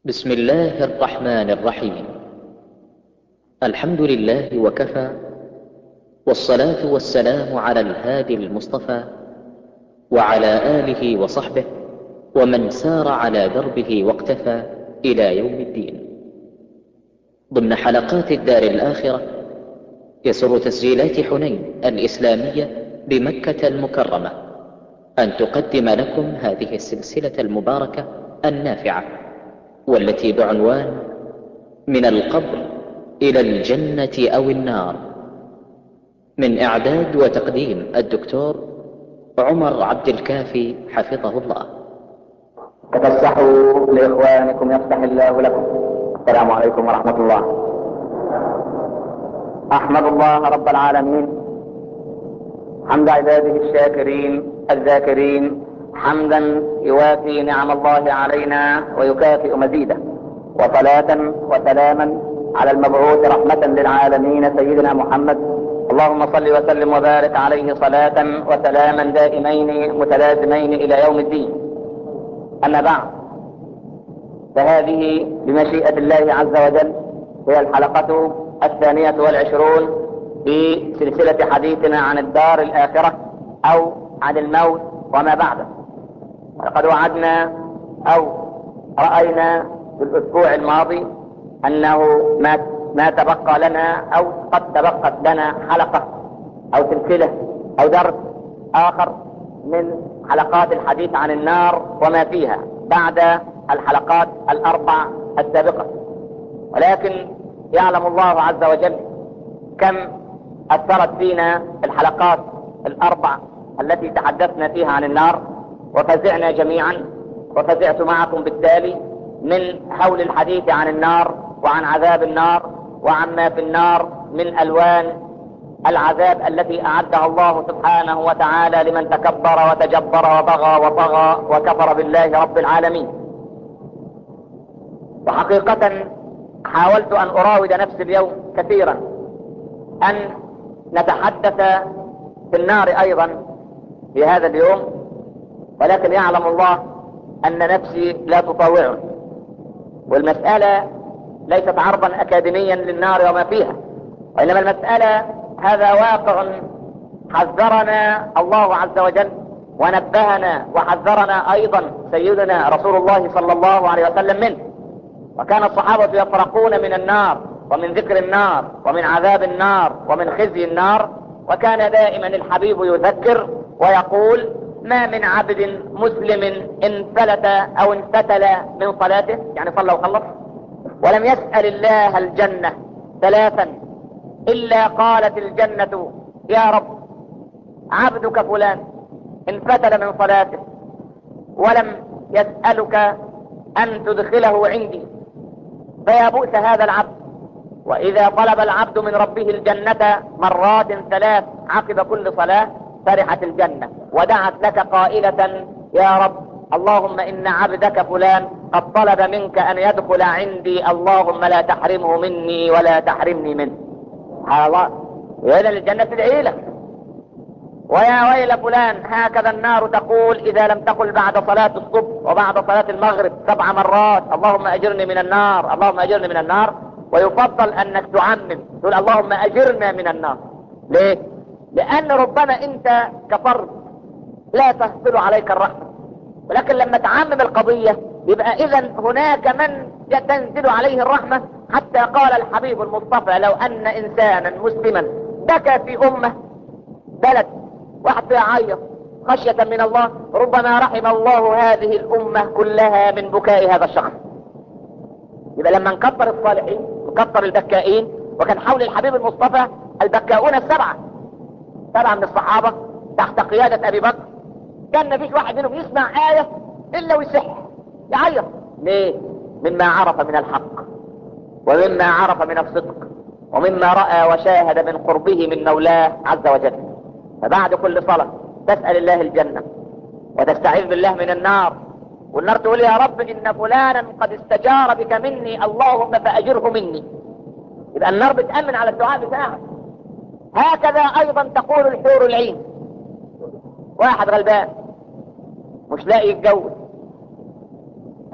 بسم الله الرحمن الرحيم الحمد لله وكفى والصلاة والسلام على الهادي المصطفى وعلى آله وصحبه ومن سار على دربه واقتفى إلى يوم الدين ضمن حلقات الدار الآخرة يسر تسجيلات حنين الإسلامية بمكة المكرمة أن تقدم لكم هذه السلسلة المباركة النافعة والتي بعنوان من القبر إلى الجنة أو النار من إعداد وتقديم الدكتور عمر عبد الكافي حفظه الله تفسحوا لإخوانكم يفتح الله لكم السلام عليكم ورحمة الله أحمد الله رب العالمين حمد عباده الشاكرين الذاكرين حمدا يوافي نعم الله علينا ويكافئ مزيده وصلاة وسلاما على المبعوث رحمة للعالمين سيدنا محمد اللهم صل وسلم وبارك عليه صلاة وسلاما دائمين متلازمين إلى يوم الدين أما بعد فهذه بمشيئة الله عز وجل هي الحلقة الثانية والعشرون في سلسلة حديثنا عن الدار الآخرة أو عن الموت وما بعده ولقد وعدنا أو رأينا في الأسبوع الماضي أنه ما ما تبقى لنا أو قد تبقت لنا حلقة أو سلسلة أو درس آخر من حلقات الحديث عن النار وما فيها بعد الحلقات الأربع السابقة ولكن يعلم الله عز وجل كم أثرت فينا الحلقات الأربع التي تحدثنا فيها عن النار وفزعنا جميعا وفزعت معكم بالتالي من حول الحديث عن النار وعن عذاب النار وعما في النار من ألوان العذاب التي أعدها الله سبحانه وتعالى لمن تكبر وتجبر وبغى وطغى وكفر بالله رب العالمين وحقيقة حاولت أن أراود نفسي اليوم كثيرا أن نتحدث في النار أيضا في هذا اليوم ولكن يعلم الله أن نفسي لا تطاوعني والمسألة ليست عرضا أكاديميا للنار وما فيها وإنما المسألة هذا واقع حذرنا الله عز وجل ونبهنا وحذرنا أيضا سيدنا رسول الله صلى الله عليه وسلم منه وكان الصحابة يفرقون من النار ومن ذكر النار ومن عذاب النار ومن خزي النار وكان دائما الحبيب يذكر ويقول ما من عبد مسلم انفلت او انفتل من صلاته يعني صلى وخلص ولم يسأل الله الجنة ثلاثا الا قالت الجنة يا رب عبدك فلان انفتل من صلاته ولم يسألك ان تدخله عندي فيا بؤس هذا العبد واذا طلب العبد من ربه الجنة مرات ثلاث عقب كل صلاة فرحت الجنة ودعت لك قائلة يا رب اللهم ان عبدك فلان قد طلب منك ان يدخل عندي اللهم لا تحرمه مني ولا تحرمني منه سبحان الله واذا الجنة تدعي لك ويا ويل فلان هكذا النار تقول اذا لم تقل بعد صلاة الصبح وبعد صلاة المغرب سبع مرات اللهم اجرني من النار اللهم اجرني من النار ويفضل انك تعمم تقول اللهم اجرنا من النار ليه لان ربما انت كفرد لا تهطل عليك الرحمة ولكن لما تعمم القضية يبقى اذا هناك من تنزل عليه الرحمة حتى قال الحبيب المصطفى لو ان انسانا مسلما بكى في امه بلد واحد بيعيط خشية من الله ربما رحم الله هذه الامة كلها من بكاء هذا الشخص يبقى لما نكبر الصالحين نكبر البكائين وكان حول الحبيب المصطفى البكاؤون السبعة سبعة من الصحابة تحت قيادة ابي بكر كان ما فيش واحد منهم يسمع آية الا ويصح يعيط ليه مما عرف من الحق ومما عرف من الصدق ومما رأى وشاهد من قربه من مولاه عز وجل فبعد كل صلاة تسأل الله الجنة وتستعيذ بالله من النار والنار تقول يا رب ان فلانا قد استجار بك مني اللهم فاجره مني يبقى النار بتأمن على الدعاء بتاعك هكذا ايضا تقول الحور العين واحد غلبان مش لاقي يتجوز او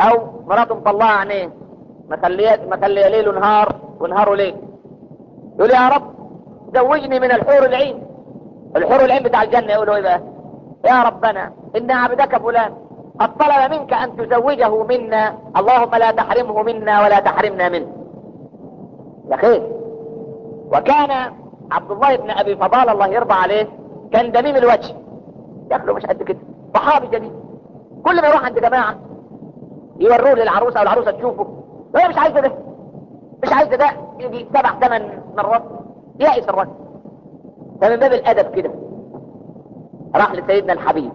مراته مطلعه عينيه مخليه مخليه ليل ونهار ونهاره ليل يقول يا رب زوجني من الحور العين الحور العين بتاع الجنه يقولوا ايه بقى يا ربنا ان عبدك فلان قد طلب منك ان تزوجه منا اللهم لا تحرمه منا ولا تحرمنا منه يا خير وكان عبد الله بن ابي فضال الله يرضى عليه كان دميم الوجه شكله مش قد كده صحابي جميل كل ما يروح عند جماعه يوروه للعروسه او العروسه تشوفه وهي مش عايزه ده مش عايزه ده يجي سبع ثمان مرات يائس الرجل فمن باب الادب كده راح لسيدنا الحبيب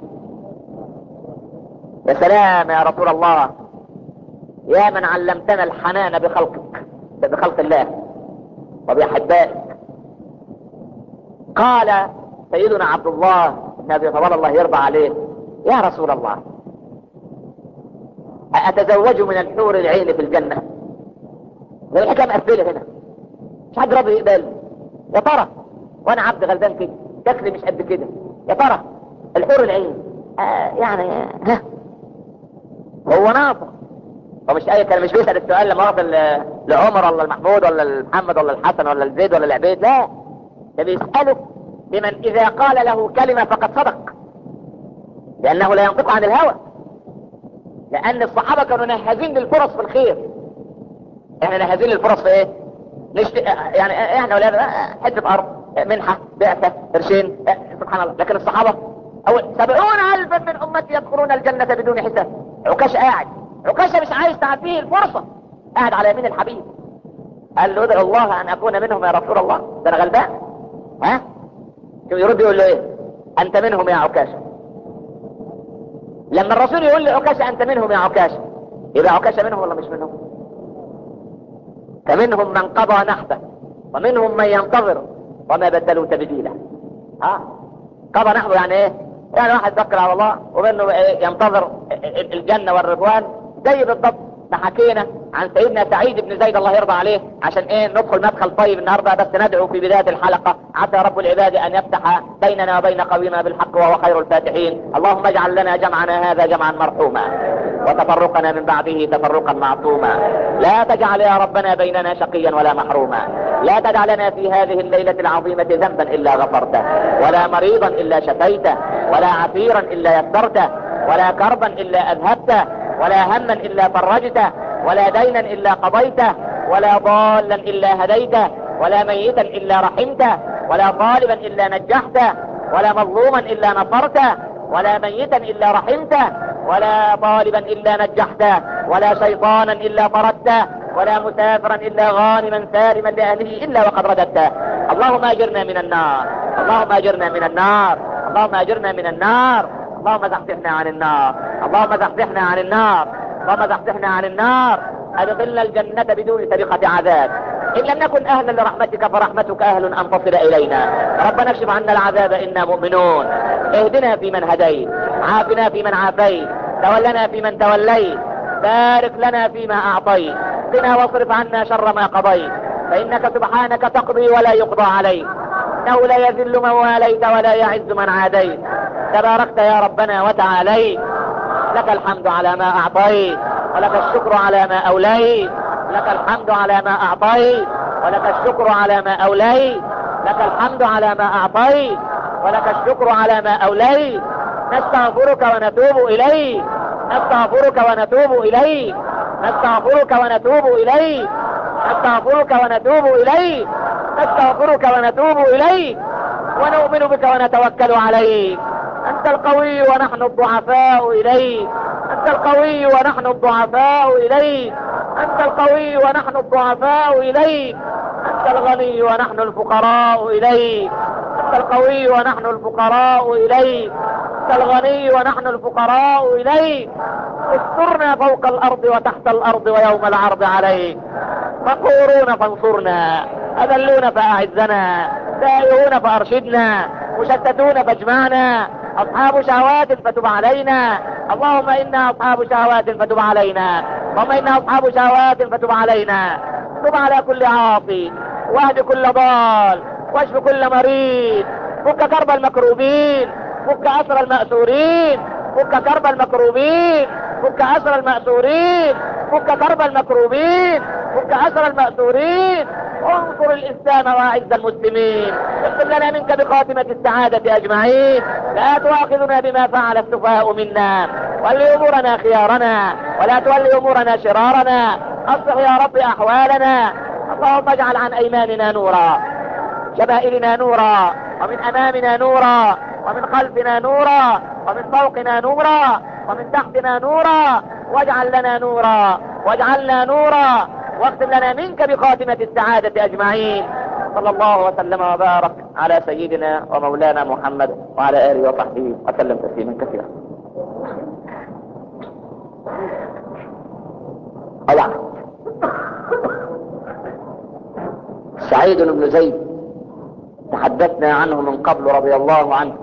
يا سلام يا رسول الله يا من علمتنا الحنان بخلقك بخلق الله وبأحبائك قال سيدنا عبد الله بن ابي فضل الله يرضى عليه يا رسول الله أتزوج من الحور العين في الجنة الحكاية مقفلة هنا مش حد راضي يقبل يا ترى وانا عبد غلبان كده شكلي مش قد كده يا ترى الحور العين آه يعني ها هو ناطق هو مش اي كلام مش بيسأل السؤال لما وصل لعمر ولا المحمود ولا المحمد ولا الحسن ولا الزيد ولا العبيد لا ده بيسأله بمن اذا قال له كلمة فقد صدق لانه لا ينطق عن الهوى لان الصحابة كانوا نهازين للفرص في الخير احنا نهازين للفرص في ايه نشت... يعني احنا ولا حتة ارض منحة بعثة قرشين سبحان الله لكن الصحابة اول سبعون الفا من امتي يدخلون الجنة بدون حساب عكاش قاعد عكاشة مش عايز تعديه الفرصة قاعد على يمين الحبيب قال له ادعو الله ان اكون منهم يا رسول الله ده انا غلبان ها يرد يقول له ايه انت منهم يا عكاشة لما الرسول يقول لعكاشة انت منهم يا عكاشة يبقى عكاشة منهم ولا مش منهم فمنهم من قضى نحبه ومنهم من ينتظر وما بدلوا تبديلا ها قضى نحبه يعني ايه يعني واحد ذكر على الله ومنه ينتظر الجنة والرضوان زي بالضبط ما حكينا عن سيدنا سعيد بن زيد الله يرضى عليه عشان ايه ندخل مدخل طيب النهارده بس ندعو في بدايه الحلقه عسى رب العباد ان يفتح بيننا وبين قوينا بالحق وهو خير الفاتحين اللهم اجعل لنا جمعنا هذا جمعا مرحوما وتفرقنا من بعده تفرقا معصوما لا تجعل يا ربنا بيننا شقيا ولا محروما لا تدع لنا في هذه الليله العظيمه ذنبا الا غفرته ولا مريضا الا شفيته ولا عسيرا الا يسرته ولا كربا الا اذهبته ولا هما الا فرجته ولا دينا الا قضيته ولا ضالا الا هديته ولا ميتا الا رحمته ولا طالبا الا نجحته ولا مظلوما الا نصرته ولا ميتا الا رحمته ولا طالبا الا نجحته ولا شيطانا الا طردته ولا مسافرا الا غانما سالما لاهله الا وقد رددته اللهم اجرنا من النار اللهم اجرنا من النار اللهم اجرنا من النار اللهم زحزحنا عن النار اللهم زحزحنا عن النار اللهم زحزحنا عن النار ادخلنا الجنة بدون سابقة عذاب ان لم نكن اهلا لرحمتك فرحمتك اهل ان تصل الينا ربنا اكشف عنا العذاب انا مؤمنون اهدنا في من هديت عافنا في من عافيت تولنا في من توليت بارك لنا فيما اعطيت قنا واصرف عنا شر ما قضيت فانك سبحانك تقضي ولا يقضى عليك انه لا يذل من واليت ولا يعز من عاديت تباركت يا ربنا وتعاليت لك الحمد على ما اعطيت ولك الشكر على ما اوليت لك الحمد على ما اعطيت ولك الشكر على ما اوليت لك الحمد على ما اعطيت ولك الشكر على ما اوليت نستغفرك ونتوب اليك نستغفرك ونتوب اليك نستغفرك ونتوب اليك نستغفرك ونتوب اليك نستغفرك ونتوب اليك ونؤمن بك ونتوكل عليك انت القوي ونحن الضعفاء اليك انت القوي ونحن الضعفاء اليك انت القوي ونحن الضعفاء اليك انت الغني ونحن الفقراء اليك انت القوي ونحن الفقراء اليك انت الغني ونحن الفقراء اليك استرنا فوق الارض وتحت الارض ويوم العرض عليك مقهورون فانصرنا اذلون فاعزنا تائهون فارشدنا مشتتون فاجمعنا اصحاب شهوات فتب علينا اللهم انا اصحاب شهوات فتب علينا اللهم انا اصحاب شهوات فتب علينا تب على كل عاصي واهد كل ضال واشف كل مريض فك كرب المكروبين فك اسر المأسورين فك كرب المكروبين فك اسر المأسورين فك كرب المكروبين فك أسر المأسورين انصر الإسلام وأعز المسلمين اكتب لنا منك بخاتمة السعادة أجمعين لا تؤاخذنا بما فعل السفهاء منا ولي أمورنا خيارنا ولا تولي أمورنا شرارنا أصلح يا رب أحوالنا اللهم اجعل عن أيماننا نورا شمائلنا نورا ومن أمامنا نورا ومن خلفنا نورا ومن فوقنا نورا ومن تحتنا نورا واجعل لنا نورا واجعلنا نورا واختم لنا منك بخاتمة السعادة أجمعين صلى الله وسلم وبارك على سيدنا ومولانا محمد وعلى آله وصحبه وسلم تسليما كثيرا طبعا سعيد بن زيد تحدثنا عنه من قبل رضي الله عنه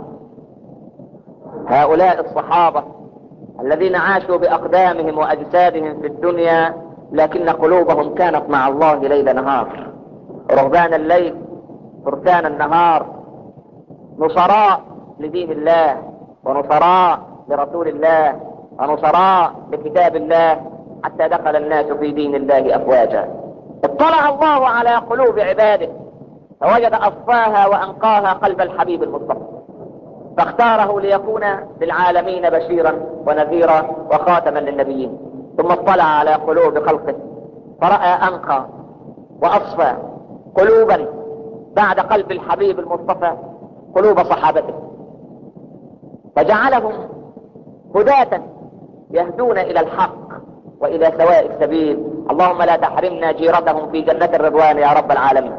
هؤلاء الصحابة الذين عاشوا بأقدامهم وأجسادهم في الدنيا لكن قلوبهم كانت مع الله ليل نهار رهبان الليل فرسان النهار نصراء لدين الله ونصراء لرسول الله ونصراء لكتاب الله حتى دخل الناس في دين الله أفواجا اطلع الله على قلوب عباده فوجد أصفاها وأنقاها قلب الحبيب المصطفى فاختاره ليكون للعالمين بشيرا ونذيرا وخاتما للنبيين ثم اطلع على قلوب خلقه فرأى أنقى وأصفى قلوبا بعد قلب الحبيب المصطفى قلوب صحابته فجعلهم هداة يهدون إلى الحق وإلى سواء السبيل اللهم لا تحرمنا جيرتهم في جنة الرضوان يا رب العالمين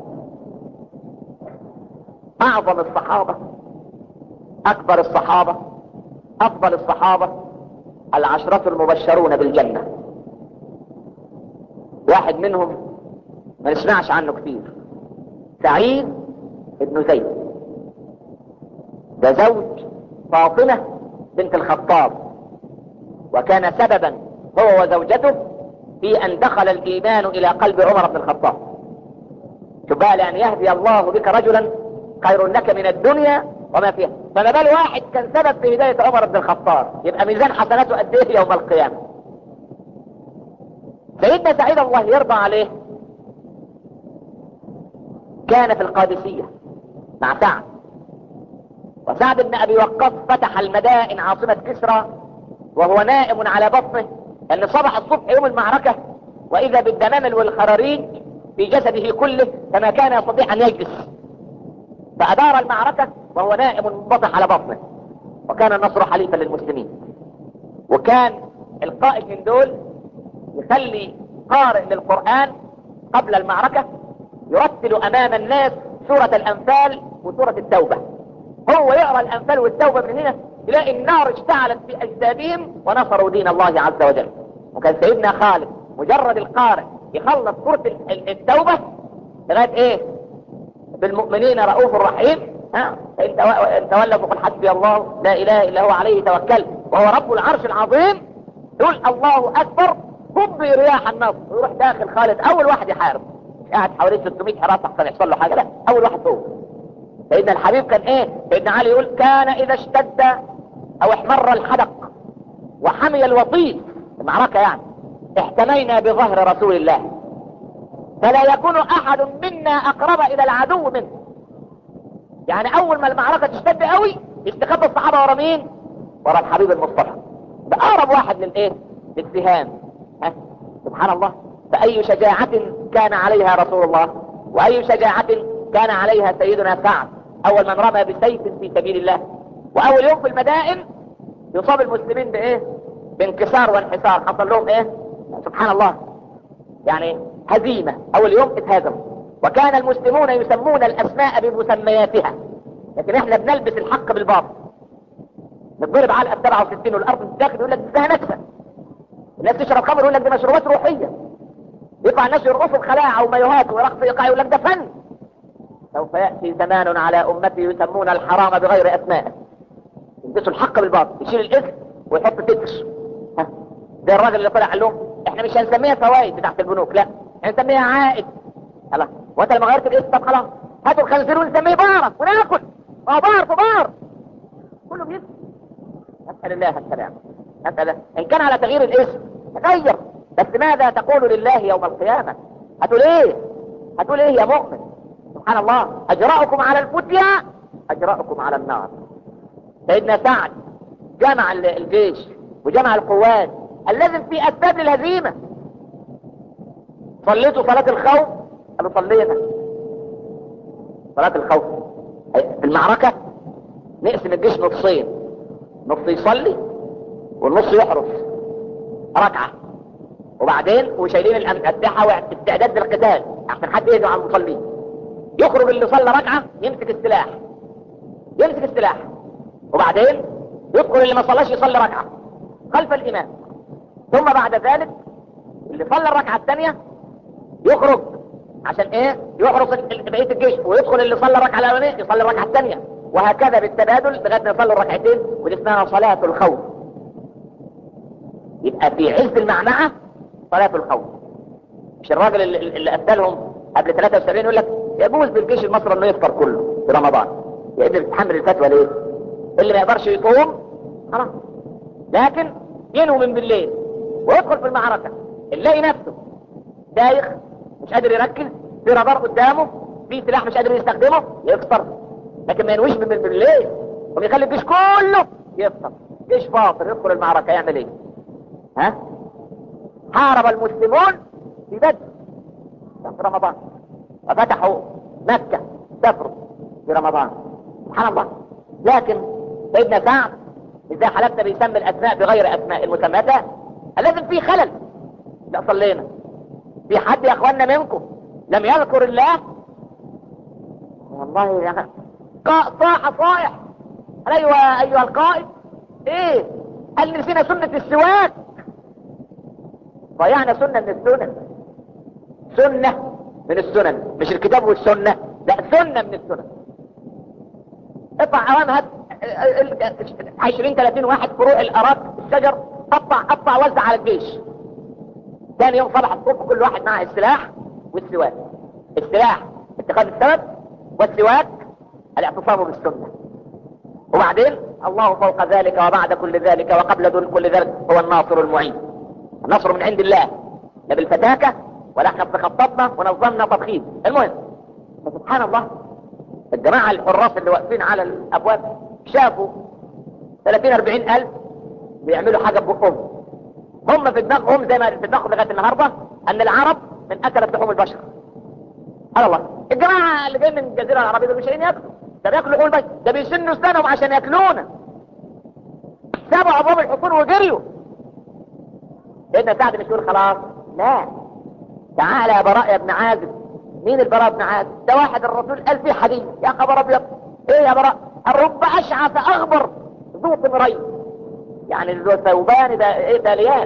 أعظم الصحابة أكبر الصحابة أفضل الصحابة العشرة المبشرون بالجنة واحد منهم ما نسمعش عنه كثير سعيد ابن زيد ده زوج فاطمة بنت الخطاب وكان سببا هو وزوجته في ان دخل الايمان الى قلب عمر بن الخطاب شوف لان يهدي الله بك رجلا خير لك من الدنيا وما فيها فما بال واحد كان سبب في هداية عمر بن الخطاب يبقى ميزان حسناته قد ايه يوم القيامة سيدنا سعيد الله يرضى عليه كان في القادسية مع سعد وسعد بن ابي وقاص فتح المدائن عاصمة كسرى وهو نائم على بطنه لان صبح الصبح يوم المعركة واذا بالدمامل والخراريج في جسده كله فما كان يستطيع ان يجلس فادار المعركة وهو نائم منبطح على بطنه وكان النصر حليفا للمسلمين وكان القائد من دول يخلي قارئ للقرآن قبل المعركة يرتل امام الناس سورة الانفال وسورة التوبة هو يقرأ الانفال والتوبة من هنا يلاقي النار اشتعلت في اجسادهم ونصروا دين الله عز وجل وكان سيدنا خالد مجرد القارئ يخلص سورة التوبة لغاية ايه بالمؤمنين رؤوف رحيم ها ان تولوا فقل حسبي الله لا اله الا هو عليه توكل وهو رب العرش العظيم يقول الله اكبر هب رياح النصر ويروح داخل خالد اول واحد يحارب قاعد حوالي 600 حراسه احسن يحصل له حاجه لا اول واحد هو سيدنا الحبيب كان ايه سيدنا علي يقول كان اذا اشتد او احمر الحدق وحمي الوطيس المعركه يعني احتمينا بظهر رسول الله فلا يكون احد منا اقرب الى العدو منه يعني اول ما المعركة تشتد قوي يستخبى الصحابة ورا مين ورا الحبيب المصطفى ده اقرب واحد للايه للسهام ها سبحان الله فاي شجاعة كان عليها رسول الله واي شجاعة كان عليها سيدنا سعد اول من رمى بسيف في سبيل الله واول يوم في المدائن يصاب المسلمين بايه بانكسار وانحسار حصل لهم ايه سبحان الله يعني هزيمة اول يوم اتهزموا وكان المسلمون يسمون الاسماء بمسمياتها لكن احنا بنلبس الحق بالباطل نضرب علقه ب 67 والارض تتاخد يقول لك ده نكسه الناس تشرب خمر يقول لك دي مشروبات روحيه يطلع الناس يرقصوا بخلاعه ومايوهات ورقص ايقاعي يقول لك ده فن سوف ياتي زمان على امتي يسمون الحرام بغير اسمائه يلبسوا الحق بالباطل يشيل الاسم ويحط تتر ها زي الراجل اللي طلع قال لهم احنا مش هنسميها فوائد بتاعت البنوك لا هنسميها عائد خلاص وانت لما غيرت الاسم طب خلاص هاتوا الخنزير ونسميه بارة وناكل اه بار فبار كله بيسمع اسال الله السلام اسال الله ان كان على تغيير الاسم تغير بس ماذا تقول لله يوم القيامة هتقول ايه هتقول ايه يا مؤمن سبحان الله اجراؤكم على الفتية اجراؤكم على النار سيدنا سعد جمع الجيش وجمع القوات اللازم في اسباب للهزيمة صليتوا صلاة الخوف قالوا صلينا صلاة الخوف في المعركة نقسم الجيش نصين نص يصلي والنص يحرس ركعة وبعدين وشايلين الأسلحة واستعداد للقتال عشان حد يهجم على المصلين يخرج اللي صلى ركعة يمسك السلاح يمسك السلاح وبعدين يدخل اللي ما صلاش يصلي ركعة خلف الإمام ثم بعد ذلك اللي صلى الركعة الثانية يخرج عشان ايه يحرس بقية الجيش ويدخل اللي صلى الركعة الأولانية يصلي الركعة الثانية وهكذا بالتبادل لغاية ما يصلوا الركعتين ودي اسمها صلاة الخوف يبقى في عز المعنعة صلاة الخوف مش الراجل اللي, اللي أبدلهم قبل 73 يقول لك يجوز بالجيش المصري انه يفطر كله في رمضان يا ابني بتحمل الفتوى ليه اللي ما يقدرش يصوم خلاص لكن ينوي من بالليل ويدخل في المعركة نلاقي نفسه دايخ مش قادر يركز في رادار قدامه في سلاح مش قادر يستخدمه يفطر لكن ما ينويش من بالليل ويخلي الجيش كله يفطر جيش فاطر يدخل المعركة يعمل ايه ها حارب المسلمون في بدر في رمضان وفتحوا مكة سافروا في رمضان سبحان الله لكن سيدنا سعد إذا حلفنا بيسمي الأسماء بغير أسماء المسميات لازم في خلل لا صلينا في حد يا أخوانا منكم لم يذكر الله والله يا صاح صائح أيوة أيها القائد إيه قال نسينا سنة السواك ضيعنا سنة من السنن سنة من السنن مش الكتاب والسنة لا سنة من السنن اطلع عوام هات 20 30 واحد فروع الاراك الشجر قطع قطع وزع على الجيش ثاني يوم صبح الصبح كل واحد معه السلاح والسواك السلاح اتخاذ السبب والسواك الاعتصام بالسنة وبعدين الله فوق ذلك وبعد كل ذلك وقبل دون كل ذلك هو الناصر المعين النصر من عند الله لا بالفتاكة ولا احنا خططنا ونظمنا تضخيم المهم فسبحان الله الجماعة الحراس اللي واقفين على الابواب شافوا 30 40 الف بيعملوا حاجة ببقهم هم في دماغهم زي ما في دماغهم لغاية النهاردة ان العرب من اكلت لحوم البشر سبحان الله الجماعة اللي جايين من الجزيرة العربية دول مش جايين ياكلوا ده بياكلوا لحوم البشر ده بيسنوا سنهم عشان ياكلونا سابوا ابواب الحصون وجريوا سيدنا سعد مش يقول خلاص لا تعالى يا براء يا ابن عازب مين البراء ابن عازب ده واحد الرسول قال فيه حديث يا خبر ابيض ايه يا براء الرب اشعث اغبر ذو طمرين يعني ذو ثوبان ده ايه ده ليان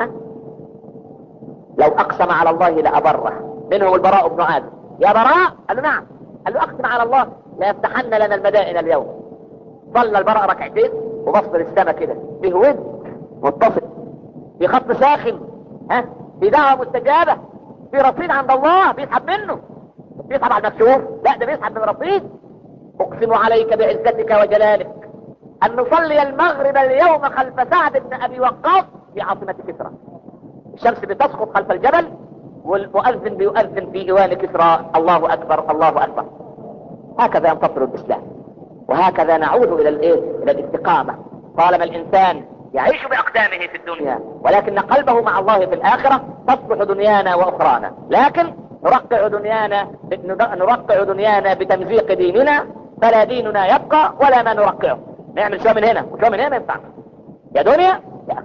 لو اقسم على الله لابره منهم البراء بن عازب يا براء قال له نعم قال له اقسم على الله لا يفتحن لنا المدائن اليوم صلى البراء ركعتين وبص للسماء كده فيه ود متصل في خط ساخن ها في دعوة مستجابة في رصيد عند الله بيسحب منه بيسحب على المكشوف لا ده بيسحب من رصيد اقسم عليك بعزتك وجلالك ان نصلي المغرب اليوم خلف سعد بن ابي وقاص في عاصمة كسرى الشمس بتسقط خلف الجبل والمؤذن بيؤذن في ايوان كسرى الله اكبر الله اكبر هكذا ينتصر الاسلام وهكذا نعود الى الايه الى الاستقامة طالما الانسان يعيش بأقدامه في الدنيا ولكن قلبه مع الله في الآخرة تصبح دنيانا وأخرانا لكن نرقع دنيانا نرقع دنيانا بتمزيق ديننا فلا ديننا يبقى ولا ما نرقعه نعمل شوية من هنا وشوية من هنا ينفع يا دنيا لا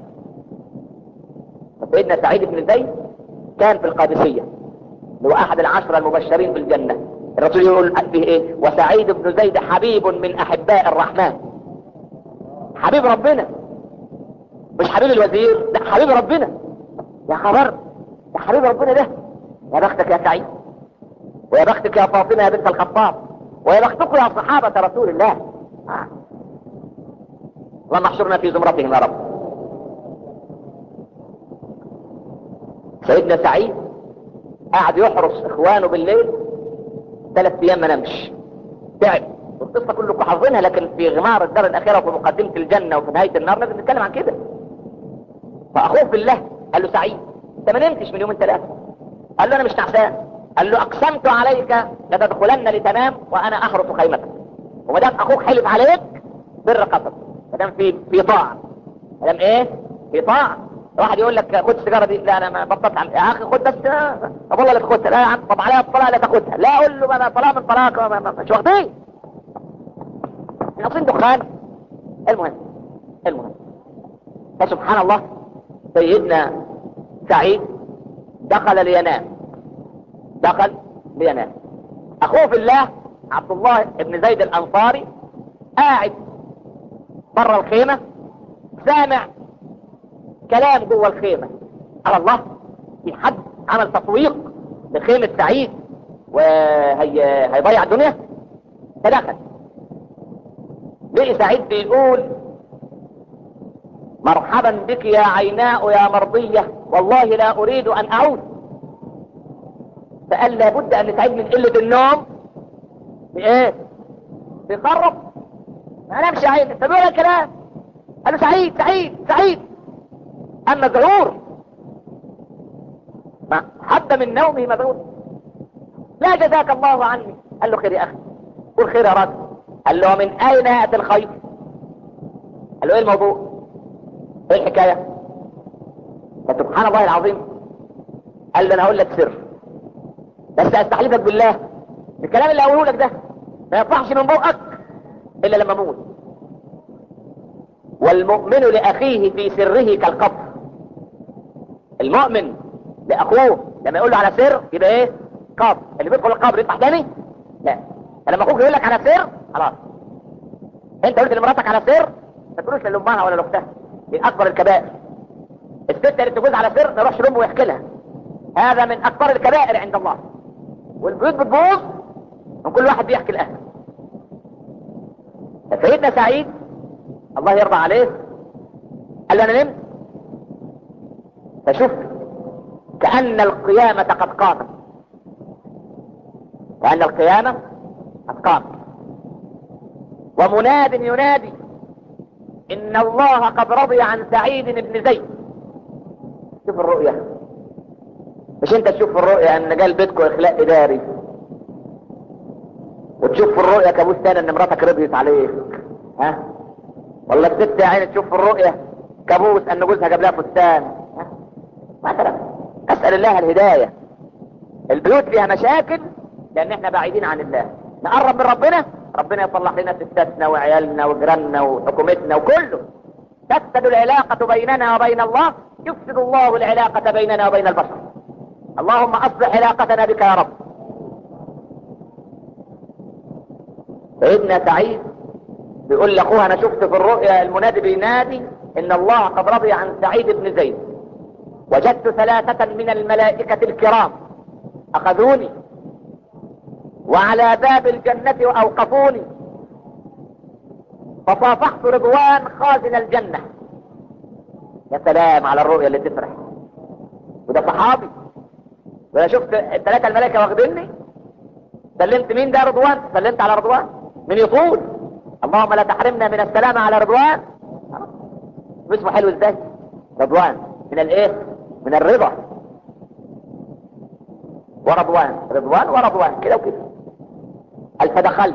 سيدنا سعيد بن زيد كان في القادسية هو أحد العشرة المبشرين بالجنة الرسول يقول فيه إيه وسعيد بن زيد حبيب من أحباء الرحمن حبيب ربنا مش حبيب الوزير لا حبيب ربنا يا خبر يا حبيب ربنا ده يا بختك يا سعيد ويا بختك يا فاطمة يا بنت الخطاب ويا بختكم يا صحابة رسول الله آه. اللهم احشرنا في زمرتهم يا رب سيدنا سعيد قاعد يحرس اخوانه بالليل ثلاث ايام ما نمش تعب والقصة كلكم حافظينها لكن في غمار الدار الاخيرة وفي مقدمة الجنة وفي نهاية النار لازم نتكلم عن كده فاخوه بالله قال له سعيد انت انت ما نمتش من يومين ثلاثه قال له انا مش نعسان قال له اقسمت عليك لتدخلن لتنام وانا احرس خيمتك وما دام اخوك حلف عليك بر قصد ما دام في في طاعه ما دام ايه في طاعه واحد يقول لك خد السيجاره دي لا انا ما بطلت عم... يا اخي خد بس طب والله لا تاخدها لا يا عم طب عليها الطلاق لا تاخدها لا اقول له انا طلاق من طلاق ما- ما- مش واخدين ناقصين دخان المهم المهم فسبحان الله سيدنا سعيد دخل لينام دخل لينام اخوه في الله عبد الله بن زيد الانصاري قاعد بره الخيمه سامع كلام جوه الخيمه على الله في حد عمل تطويق لخيمه سعيد وهي هيضيع الدنيا فدخل لقي سعيد بيقول مرحبا بك يا عيناء يا مرضية والله لا أريد أن أعود فقال لابد أن سعيد من قلة النوم بإيه؟ بيقرب ما نامش عين فبيقول الكلام قال له سعيد سعيد سعيد أما ذعور ما حد من نومه مذعور لا جزاك الله عني قال له خير يا أخي قول خير يا راجل قال له من أين يأتي الخير قال له إيه الموضوع ايه الحكاية فسبحان الله العظيم قال له انا هقول لك سر بس استحلفك بالله الكلام اللي هقوله لك ده ما يطلعش من بقك الا لما اموت والمؤمن لاخيه في سره كالقبر المؤمن لاخوه لما يقول له على سر يبقى ايه قبر اللي بيدخل القبر يطلع تاني لا فلما اخوك يقول لك على سر خلاص انت قلت لمراتك على سر ما تقولوش لامها ولا لاختها من اكبر الكبائر الست اللي تجوز على سر ما يروحش لامه ويحكي لها هذا من اكبر الكبائر عند الله والبيوت بتبوظ من كل واحد بيحكي لاهله سيدنا سعيد الله يرضى عليه قال له انا نمت فشفت كأن القيامة قد قامت كأن القيامة قد قامت ومناد ينادي ان الله قد رضي عن سعيد بن زيد شوف الرؤية مش انت تشوف في الرؤية ان قال بيتكم اخلاء اداري وتشوف في الرؤية كابوس تاني ان مراتك رضيت عليك ها ولا الست يا عيني تشوف في الرؤية كابوس ان جوزها جاب لها فستان ها؟ مثلا اسأل الله الهداية البيوت فيها مشاكل لان احنا بعيدين عن الله نقرب من ربنا ربنا يصلح لنا ستاتنا وعيالنا وجيراننا وحكومتنا وكله تفسد العلاقة بيننا وبين الله يفسد الله العلاقة بيننا وبين البشر اللهم اصلح علاقتنا بك يا رب سيدنا سعيد بيقول لاخوها انا شفت في الرؤيا المنادي بينادي ان الله قد رضي عن سعيد بن زيد وجدت ثلاثة من الملائكة الكرام اخذوني وعلى باب الجنة واوقفوني فصافحت رضوان خازن الجنة يا سلام على الرؤيا اللي تفرح وده صحابي وانا شفت الثلاثة الملائكة واخديني سلمت مين ده رضوان سلمت على رضوان من يطول اللهم لا تحرمنا من السلامة على رضوان اسمه حلو ازاي رضوان من الايه من الرضا ورضوان رضوان ورضوان كده وكده قال فدخلت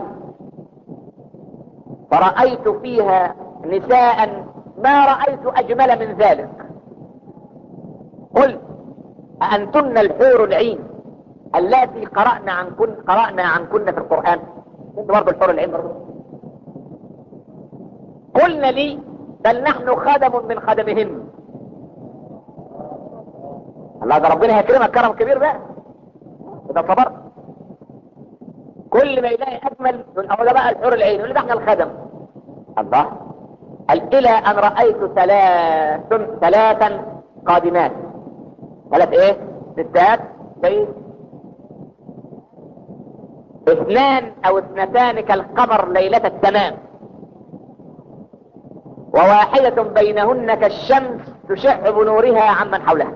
فرأيت فيها نساء ما رأيت أجمل من ذلك قلت أأنتن الحور العين اللاتي قرأنا عن كن قرأنا عن كن في القرآن كنت برضه الحور العين برضه قلنا لي بل نحن خدم من خدمهن الله ده ربنا هيكرمك كرم كبير بقى اذا صبرت كل ما يلاقي اجمل يقول هو ده بقى الحور العين يقول ده احنا الخدم الله قال الى ان رايت ثلاث ثلاثا قادمات ثلاث ايه ستات زي اثنان او اثنتان كالقمر ليلة التمام وواحدة بينهن كالشمس تشع بنورها عمن حولها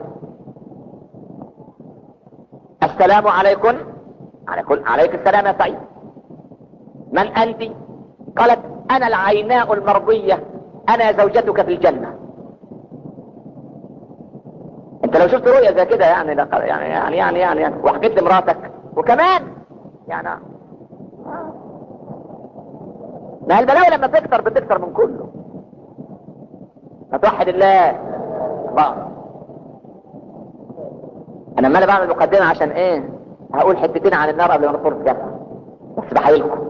السلام عليكم عليكم عليك السلام يا سعيد من انت قالت انا العيناء المرضية انا زوجتك في الجنة انت لو شفت رؤية زي كده يعني لق- يعني يعني يعني يعني, يعني وحكيت لمراتك وكمان يعني آه. ما البلاوي لما تكتر بتكتر من كله فتوحد الله الله انا ما انا بعمل مقدمة عشان ايه هقول حتتين عن النار قبل ما ندخل في الجنة بس بحايلكم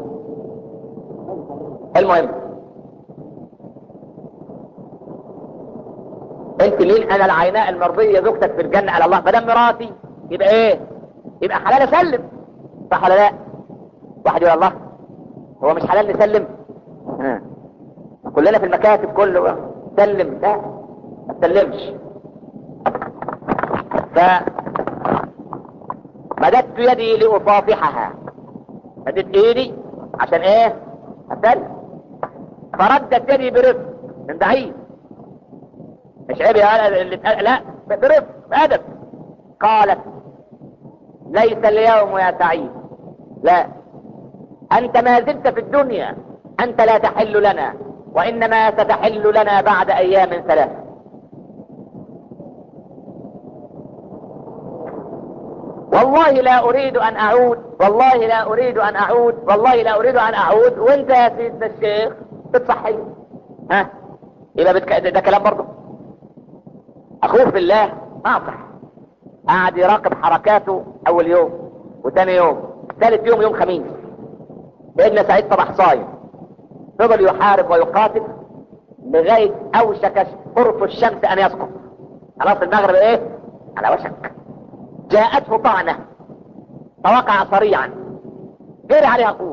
المهم انت مين انا العيناء المرضية زوجتك في الجنة على الله مدام مراتي يبقى ايه يبقى حلال اسلم صح ولا لا واحد يقول الله هو مش حلال نسلم ها. كلنا في المكاتب كله سلم لا ما تسلمش ف مددت يدي لأصافحها مددت ايدي عشان ايه اسلم فردت يدي برفق من بعيد مش عيب يا اللي اتقال- لا برفق بأدب قالت ليس اليوم يا سعيد لا أنت ما زلت في الدنيا أنت لا تحل لنا وإنما ستحل لنا بعد أيام ثلاث والله لا أريد أن أعود والله لا أريد أن أعود والله لا أريد أن أعود وأنت يا سيدنا الشيخ بتصحي ها يبقى بتك... ده, ده كلام برضه أخوه في الله ناصح قعد يراقب حركاته أول يوم وثاني يوم ثالث يوم يوم خميس سيدنا سعيد صباح صايم فضل يحارب ويقاتل لغاية أوشك قرص الشمس أن يسقط خلاص المغرب إيه؟ على وشك جاءته طعنة فوقع صريعا جري عليها أخوه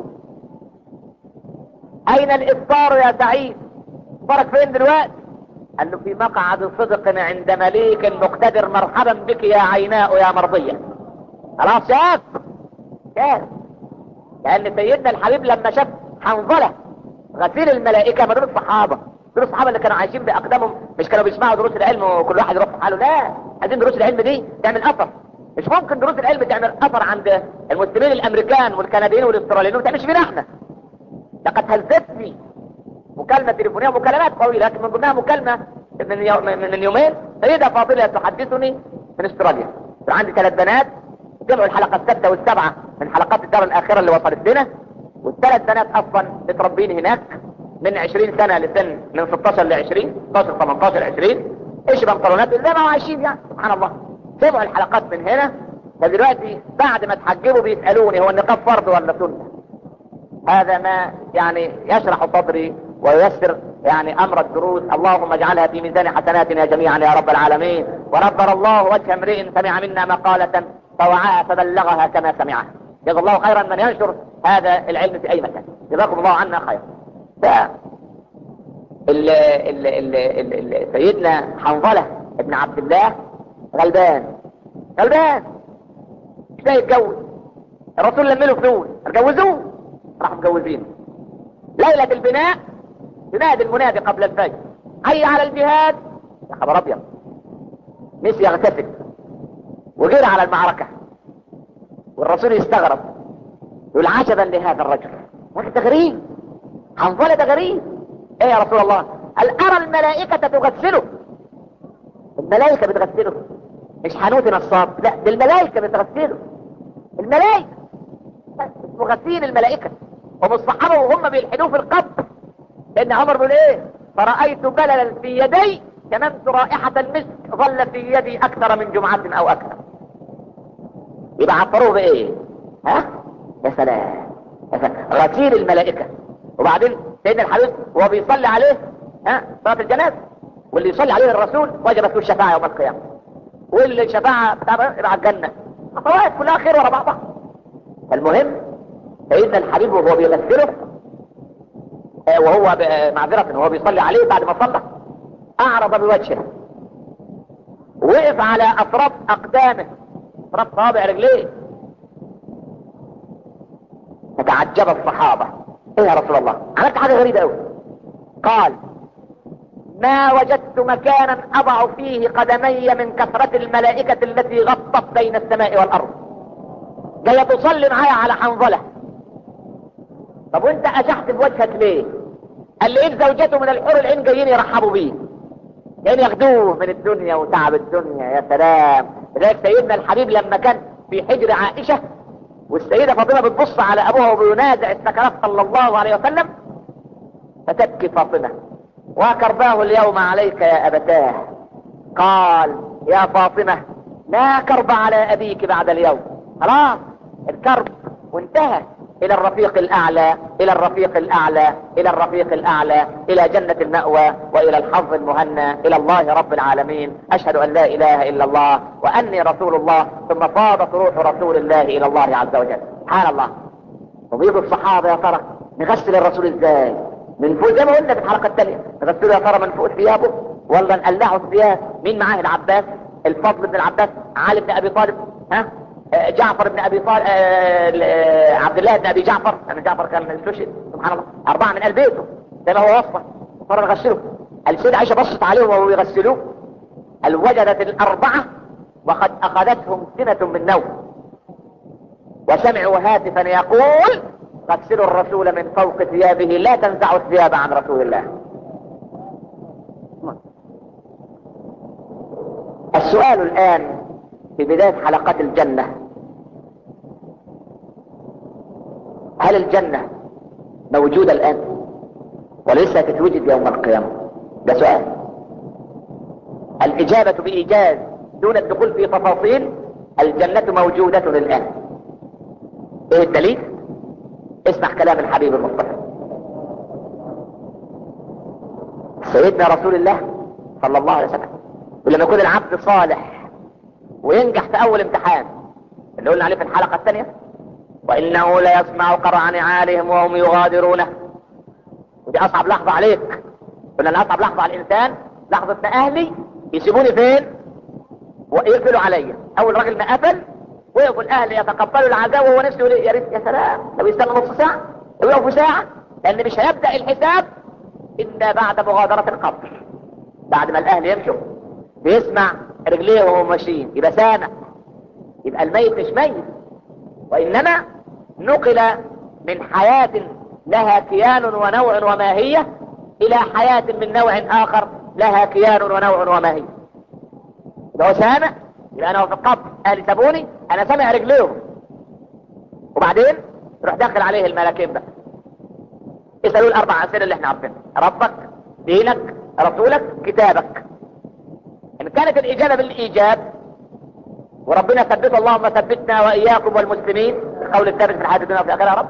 أين الإفطار يا سعيد؟ فرق فين دلوقتي؟ قال له في مقعد صدق عند مليك مقتدر مرحبا بك يا عيناء يا مرضية خلاص شاف شاف لأن سيدنا الحبيب لما شاف حنظلة غسيل الملائكة ما دول الصحابة دول الصحابة اللي كانوا عايشين بأقدامهم مش كانوا بيسمعوا دروس العلم وكل واحد يروح في حاله لا عايزين دروس العلم دي تعمل أثر مش ممكن دروس العلم تعمل أثر عند المسلمين الأمريكان والكنديين والأستراليين وما تعملش فينا احنا لقد هزتني مكالمة تليفونية ومكالمات طويلة لكن من ضمنها مكالمة من يو... من من يومين سيدة فاضلة تحدثني من استراليا كان عندي ثلاث بنات جمعوا الحلقة السادسة والسابعة من حلقات الدار الأخيرة اللي وصلت لنا والثلاث بنات أصلا متربين هناك من 20 سنة لسن من 16 ل 20 16 18 20 ايش بنطلونات زي ما هو عايشين يعني سبحان الله سمعوا الحلقات من هنا فدلوقتي بعد ما تحجبوا بيسألوني هو النقاب فرض ولا سنة هذا ما يعني يشرح صدري وييسر يعني امر الدروس اللهم اجعلها في ميزان حسناتنا جميعا يا رب العالمين ونبر الله وجه امرئ سمع منا مقالة فوعاها فبلغها كما سمعها جزا الله خيرا من ينشر هذا العلم في اي مكان جزاكم الله عنا خيرا ف ال ال ال ال ال سيدنا حنظلة ابن عبد الله غلبان غلبان مش لاقي يتجوز الرسول لم له فلوس اتجوزوه راحوا مجوزين ليلة البناء ينادي المنادي قبل الفجر حي على الجهاد يا خبر ابيض مشي يغتسل وجري على المعركة والرسول يستغرب يقول عجبا لهذا الرجل وانت غريب حنظلة ده غريب ايه يا رسول الله قال ارى الملائكة تغسله الملائكة بتغسله مش حنوت نصاب لا دي الملائكة بتغسله الملائكة اسمه غسيل الملائكة هم الصحابة وهم بيلحدوه في القبر لان عمر بيقول ايه فرأيت بللا في يدي شممت رائحة المسك ظل في يدي اكثر من جمعة او اكثر يبقى عطروه بايه ها يا سلام يا سلام غسيل الملائكة وبعدين سيدنا الحبيب وهو بيصلي عليه ها صلاة الجنازة واللي يصلي عليه الرسول وجبت له الشفاعة يوم القيامة واللي الشفاعة بتاع يبقى على الجنة خطوات كلها خير ورا بعضها المهم سيدنا الحبيب وهو بيغسله آه، وهو ب- معذرة وهو بيصلي عليه بعد ما صلى اعرض بوجهه وقف على اطراف اقدامه اطراف صوابع رجليه فتعجب الصحابة ايه يا رسول الله عملت حاجة غريبة قوي قال ما وجدت مكانا اضع فيه قدمي من كثرة الملائكة التي غطت بين السماء والارض جاية تصلي معايا على حنظلة طب وانت اشحت بوجهك ليه قال لي ايه زوجته من الحور العين جايين يرحبوا بيه كان ياخدوه من الدنيا وتعب الدنيا يا سلام لذلك سيدنا الحبيب لما كان في حجر عائشة والسيدة فاطمة بتبص على ابوها وبينازع السكرات صلى الله عليه وسلم فتبكي فاطمة وكرباه اليوم عليك يا ابتاه قال يا فاطمة لا كرب على ابيك بعد اليوم خلاص الكرب وانتهى الى الرفيق الاعلى الى الرفيق الاعلى الى الرفيق الاعلى الى جنة المأوى والى الحظ المهنى الى الله رب العالمين اشهد ان لا اله الا الله واني رسول الله ثم فاضت روح رسول الله الى الله عز وجل سبحان الله وبيجوا الصحابة يا ترى نغسل الرسول ازاي من فوق زي ما قلنا في الحلقة الثانية نغسله يا ترى من فوق ثيابه ولا نقلعه الثياب مين معاه العباس الفضل بن العباس علي بن ابي طالب ها جعفر بن ابي طالب عبد الله بن ابي جعفر انا جعفر كان استشهد سبحان الله اربعه من ال بيته زي ما هو وصفه صار نغسله السيدة عائشة بصت عليهم وهو يغسلوه قال وجدت الاربعة وقد اخذتهم سنة من نوم وسمعوا هاتفا يقول غسلوا الرسول من فوق ثيابه لا تنزعوا الثياب عن رسول الله السؤال الان في بداية حلقات الجنة هل الجنة موجودة الآن ولسه تتوجد يوم القيامة ده سؤال الإجابة بإيجاز دون الدخول في تفاصيل الجنة موجودة الآن ايه الدليل اسمع كلام الحبيب المصطفى سيدنا رسول الله صلى الله عليه وسلم ولما يكون العبد صالح وينجح في اول امتحان اللي قلنا عليه في الحلقة الثانية وانه لا يسمع قرع نعالهم وهم يغادرونه ودي اصعب لحظة عليك قلنا ان اصعب لحظة على الانسان لحظة ما اهلي يسيبوني فين ويقفلوا عليا اول راجل ما قفل ويقول اهلي يتقبلوا العذاب وهو نفسه يقول يا ريت يا سلام لو يستنى نص ساعة لو يقفوا ساعة لان مش هيبدأ الحساب الا بعد مغادرة القبر بعد ما الاهل يمشوا بيسمع رجليه وهو ماشيين يبقى سامع يبقى الميت مش ميت وانما نقل من حياة لها كيان ونوع وماهية الى حياة من نوع اخر لها كيان ونوع وماهية يبقى هو سامع يبقى انا في القبر اهلي سابوني انا سامع رجليهم وبعدين يروح داخل عليه الملكين بقى اسألوا الاربع اسئلة اللي احنا عارفينها ربك دينك رسولك كتابك ان كانت الاجابة بالايجاب وربنا ثبت اللهم ثبتنا واياكم والمسلمين القول الثابت في الحياة الدنيا وفي الاخرة يا رب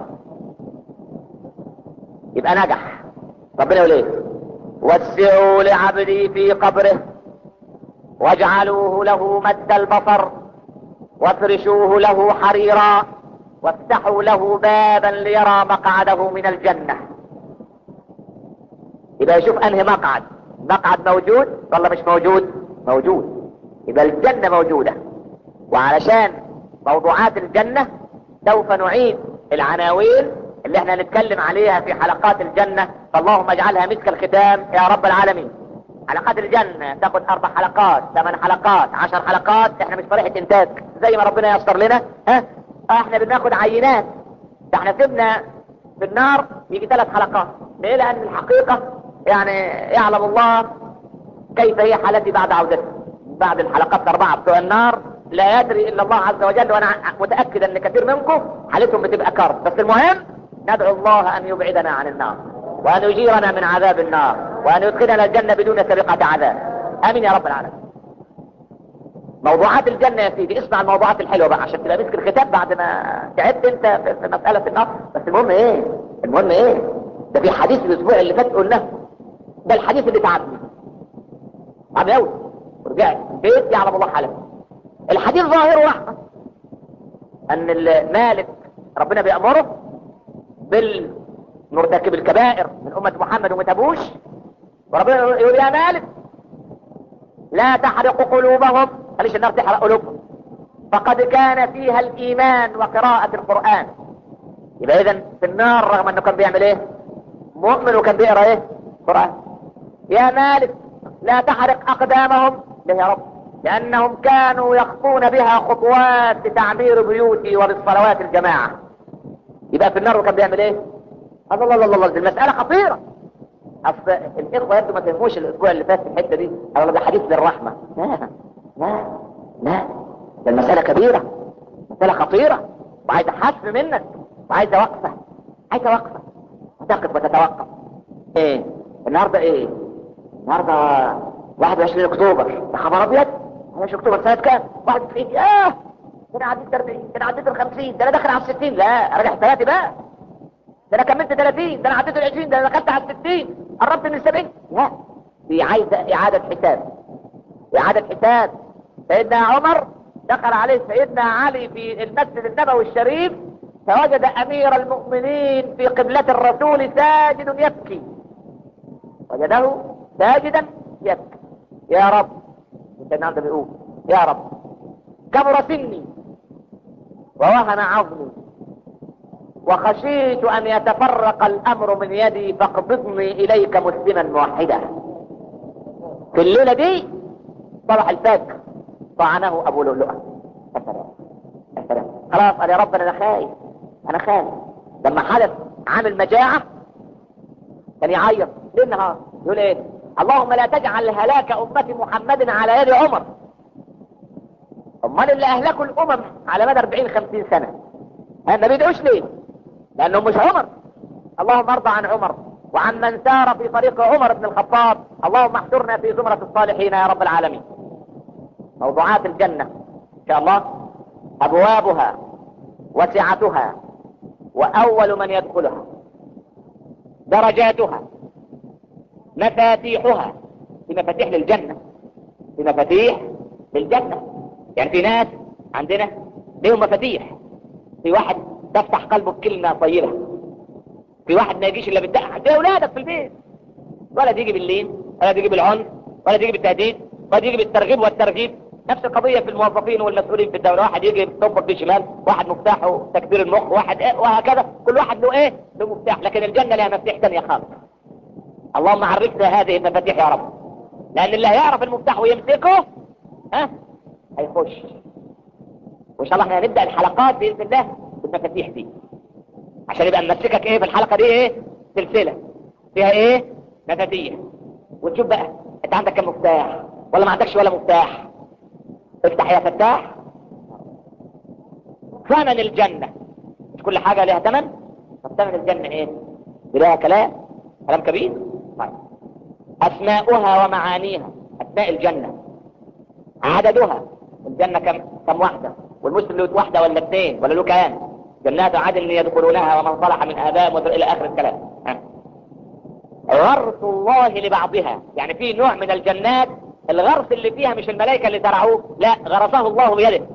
يبقى نجح ربنا يقول ايه وسعوا لعبدي في قبره واجعلوه له مد البصر وافرشوه له حريرا وافتحوا له بابا ليرى مقعده من الجنة يبقى يشوف انهي مقعد مقعد موجود ولا مش موجود موجود يبقى الجنة موجودة وعلشان موضوعات الجنة سوف نعيد العناوين اللي احنا هنتكلم عليها في حلقات الجنة فاللهم اجعلها مسك الختام يا رب العالمين حلقات الجنة تاخد اربع حلقات ثمان حلقات عشر حلقات احنا مش فريحة انتاج زي ما ربنا ييسر لنا ها احنا بناخد عينات ده احنا سيبنا في النار يجي ثلاث حلقات ليه لان الحقيقة يعني يعلم الله كيف هي حالتي بعد عودتي بعد الحلقات الاربعة بتوع النار لا يدري الا الله عز وجل وانا متأكد ان كثير منكم حالتهم بتبقى كرب بس المهم ندعو الله ان يبعدنا عن النار وان يجيرنا من عذاب النار وان يدخلنا الجنة بدون سابقة عذاب امين يا رب العالمين موضوعات الجنة يا سيدي اسمع الموضوعات الحلوة بقى عشان تبقى مسك الختام بعد ما تعبت انت في مسألة النار بس المهم ايه المهم ايه ده في حديث الاسبوع اللي فات قلناه ده الحديث اللي تعبني تعبني قوي ورجعت البيت يعلم الله حالك الحديث ظاهره واحدة ان المالك ربنا بيأمره بالمرتكب الكبائر من امة محمد وما تابوش وربنا يقول يا مالك لا تحرق قلوبهم خليش النار تحرق قلوبهم فقد كان فيها الايمان وقراءة القرآن يبقى اذا في النار رغم انه كان بيعمل ايه مؤمن وكان بيقرا ايه قرآن يا مالك لا تحرق اقدامهم ليه يا رب لانهم كانوا يخطون بها خطوات لتعمير بيوتي وبالصلوات الجماعة يبقى في النار وكان بيعمل ايه الله الله الله الله المسألة خطيرة اصل الاخوه يبدو ما تفهموش الاسبوع اللي فات في الحته دي انا ده حديث للرحمه لا لا لا ده المساله كبيره مساله خطيره وعايزه حسم منك وعايزه وقفه عايزه وقفه وتقف وتتوقف ايه النهارده ايه النهارده 21 اكتوبر ده خبر ابيض 21 اكتوبر سنه كام 91 ياه ده انا عديت 40 ده انا عديت ال 50 ده انا داخل على ال 60 لا راجع حساباتي بقى ده انا كملت 30 ده انا عديت ال 20 ده انا دخلت على ال 60 قربت من ال 70 لا دي عايزه اعاده حساب اعاده حساب سيدنا عمر دخل عليه سيدنا علي في المسجد النبوي الشريف فوجد امير المؤمنين في قبلة الرسول ساجد يبكي وجده ساجدا يبكي يا رب سيدنا عمر بيقول يا رب كبر سني ووهن عظمي وخشيت ان يتفرق الامر من يدي فاقبضني اليك مسلما موحدا في الليلة دي صبح الفجر طعنه ابو لؤلؤة خلاص قال يا رب انا خايف انا خايف لما حدث عامل مجاعة كان يعيط ليل النهار يقول ايه اللهم لا تجعل هلاك امة محمد على يد عمر امال اللي اهلكوا الامم على مدى 40 50 سنة ما بيدعوش ليه لانهم مش عمر اللهم ارضى عن عمر وعن من سار في طريق عمر بن الخطاب اللهم احشرنا في زمرة الصالحين يا رب العالمين موضوعات الجنة ان شاء الله ابوابها وسعتها واول من يدخلها درجاتها مفاتيحها في مفاتيح للجنة في مفاتيح للجنة يعني في ناس عندنا ليهم مفاتيح في واحد تفتح قلبه بكلمة طيبة في واحد ما يجيش الا بالدقة زي اولادك في البيت ولا تيجي باللين ولا تيجي بالعنف ولا تيجي بالتهديد ولا تيجي بالترغيب والترغيب نفس القضية في الموظفين والمسؤولين في الدولة واحد يجي بتوفر في شمال واحد مفتاحه تكبير المخ واحد ايه وهكذا كل واحد له ايه له مفتاح لكن الجنة لها مفتاح ثانيه خالص اللهم عرفنا هذه المفاتيح يا رب لان اللي هيعرف المفتاح ويمسكه ها هيخش وان شاء الله احنا هنبدأ الحلقات بإذن الله بالمفاتيح دي عشان يبقى نمسكك ايه في الحلقة دي ايه سلسلة فيها ايه مفاتيح وتشوف بقى انت عندك كم مفتاح ولا ما عندكش ولا مفتاح افتح يا فتاح ثمن الجنة مش كل حاجة لها ثمن طب ثمن الجنة ايه لها كلام كلام كبير طيب اسماؤها ومعانيها اسماء الجنة عددها الجنة كم كم واحدة والمسلم له واحدة ولا اثنين ولا له كام جنات عدن يدخلونها ومن صلح من آبائهم إلى آخر الكلام ها. غرس الله لبعضها يعني في نوع من الجنات الغرس اللي فيها مش الملائكة اللي زرعوه لا غرسه الله بيده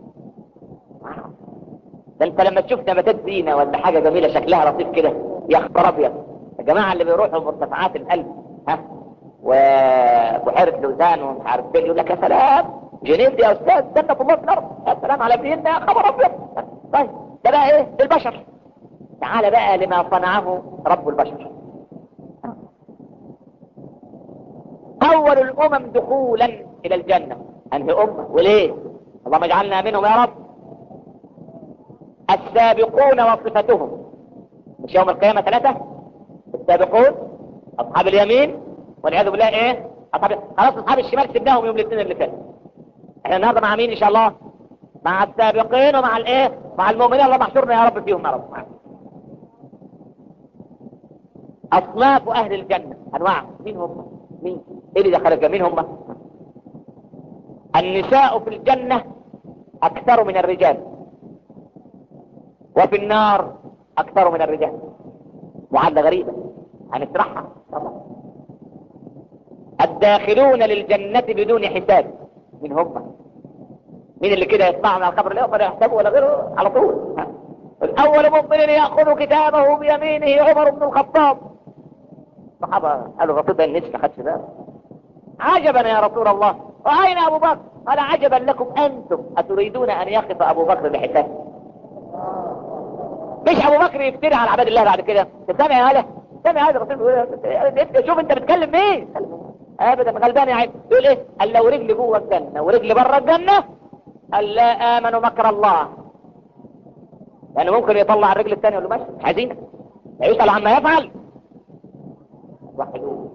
ده انت لما تشوف نباتات زينة ولا حاجة جميلة شكلها لطيف كده يا خبر ابيض الجماعة اللي بيروحوا مرتفعات القلب ها وبحيرة لوزان ومش عارف ايه يقول لك يا سلام جنيف دي يا استاذ جنة الله في الارض يا سلام على بينا يا خبر ابيض طيب ده بقى ايه البشر تعال بقى لما صنعه رب البشر اول الامم دخولا الى الجنة انهي امة وليه اللهم اجعلنا منهم يا رب السابقون وصفتهم مش يوم القيامة ثلاثة السابقون اصحاب اليمين والعياذ بالله ايه اصحاب خلاص اصحاب الشمال سبناهم يوم الاثنين اللي فات احنا النهارده مع مين ان شاء الله مع السابقين ومع الايه مع المؤمنين الله محشورنا يا رب فيهم يا رب اصناف اهل الجنة انواع مين هم مين ايه اللي دخل الجنة مين هم النساء في الجنة اكثر من الرجال وفي النار اكثر من الرجال معادلة غريبة هنشرحها طبعا الداخلون للجنة بدون حساب من هم مين اللي كده يطلع من القبر لا ولا يحسبه ولا غيره على طول الاول مؤمن ياخذ كتابه بيمينه عمر بن الخطاب الصحابه قالوا الرسول ده النسل ما خدش باله عجبا يا رسول الله واين ابو بكر قال عجبا لكم انتم اتريدون ان يقف ابو بكر بحسابه مش ابو بكر يفتري على عباد الله بعد كده انت سامع يا هلا سامع هذا الرسول بيقول شوف انت بتكلم مين ابدا غلبان يا عيب يقول ايه قال لو رجلي جوه الجنه ورجلي بره الجنه قال لا امنوا مكر الله يعني ممكن يطلع الرجل الثانيه يقول له ماشي مش عايزينك لا يسال عما يفعل وحدوه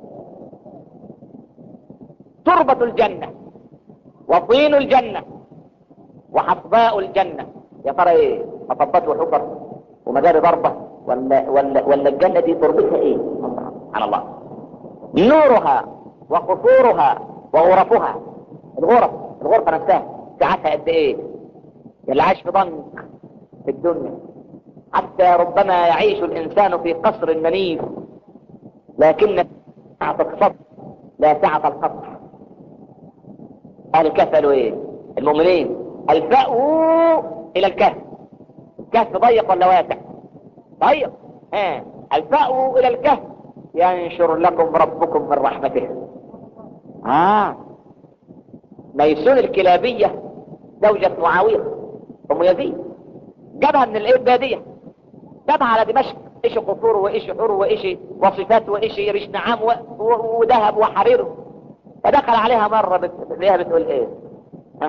تربة الجنة وطين الجنة وحصباء الجنة يا ترى ايه مطبات وحفر ومجاري ضربة ولا, ولا, ولا الجنة دي تربتها ايه سبحان الله نورها وقصورها وغرفها الغرف الغرفة نفسها ساعتها قد ايه اللي عايش في ضنك في الدنيا حتى ربما يعيش الانسان في قصر منيف لكن سعة الصدر لا سعة القصر اهل الكهف قالوا ايه المؤمنين الفأوا الى الكهف الكهف ضيق ولا واسع ضيق ها الفأوا الى الكهف ينشر لكم ربكم من رحمته اه ميسون الكلابية زوجة معاوية ام يزيد جابها من الايه البادية جابها على دمشق ايش قصور وايش حور وايش وصفات وايش ريش نعام وذهب وحرير فدخل عليها مرة بتلاقيها بتقول ايه ها؟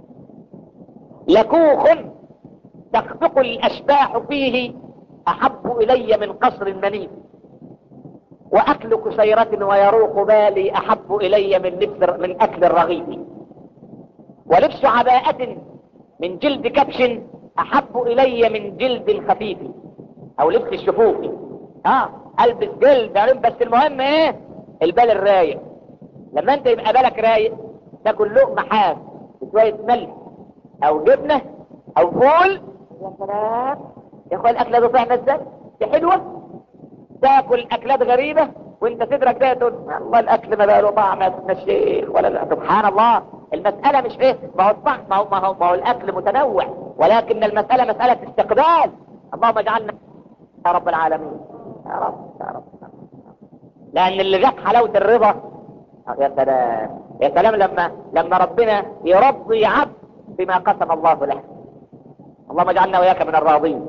لكوخ تخفق الاشباح فيه احب الي من قصر منيف واكل كسيرة ويروق بالي احب الي من لبس من اكل الرغيف ولبس عباءة من جلد كبش احب الي من جلد خفيف او لبس الشفوف اه البس جلد بس المهم ايه البال الرايق لما انت يبقى بالك رايق تاكل لقمة حاف بشوية ملح او جبنة او فول يا سلام يا اخويا الاكلة دي طعمة ازاي دي حلوة تاكل اكلات غريبة وانت تدرك ده تقول الله الاكل ما بقى له طعم يا الشيخ ولا لا سبحان الله المسألة مش ايه ما هو الطعم ما هو, ما هو, ما هو الاكل متنوع ولكن المسألة مسألة استقبال اللهم اجعلنا يا رب العالمين يا رب يا رب لان اللي جاب حلاوة الرضا يا سلام يا سلام لما لما ربنا يرضي عبد بما قسم الله له اللهم اجعلنا وياك من الراضين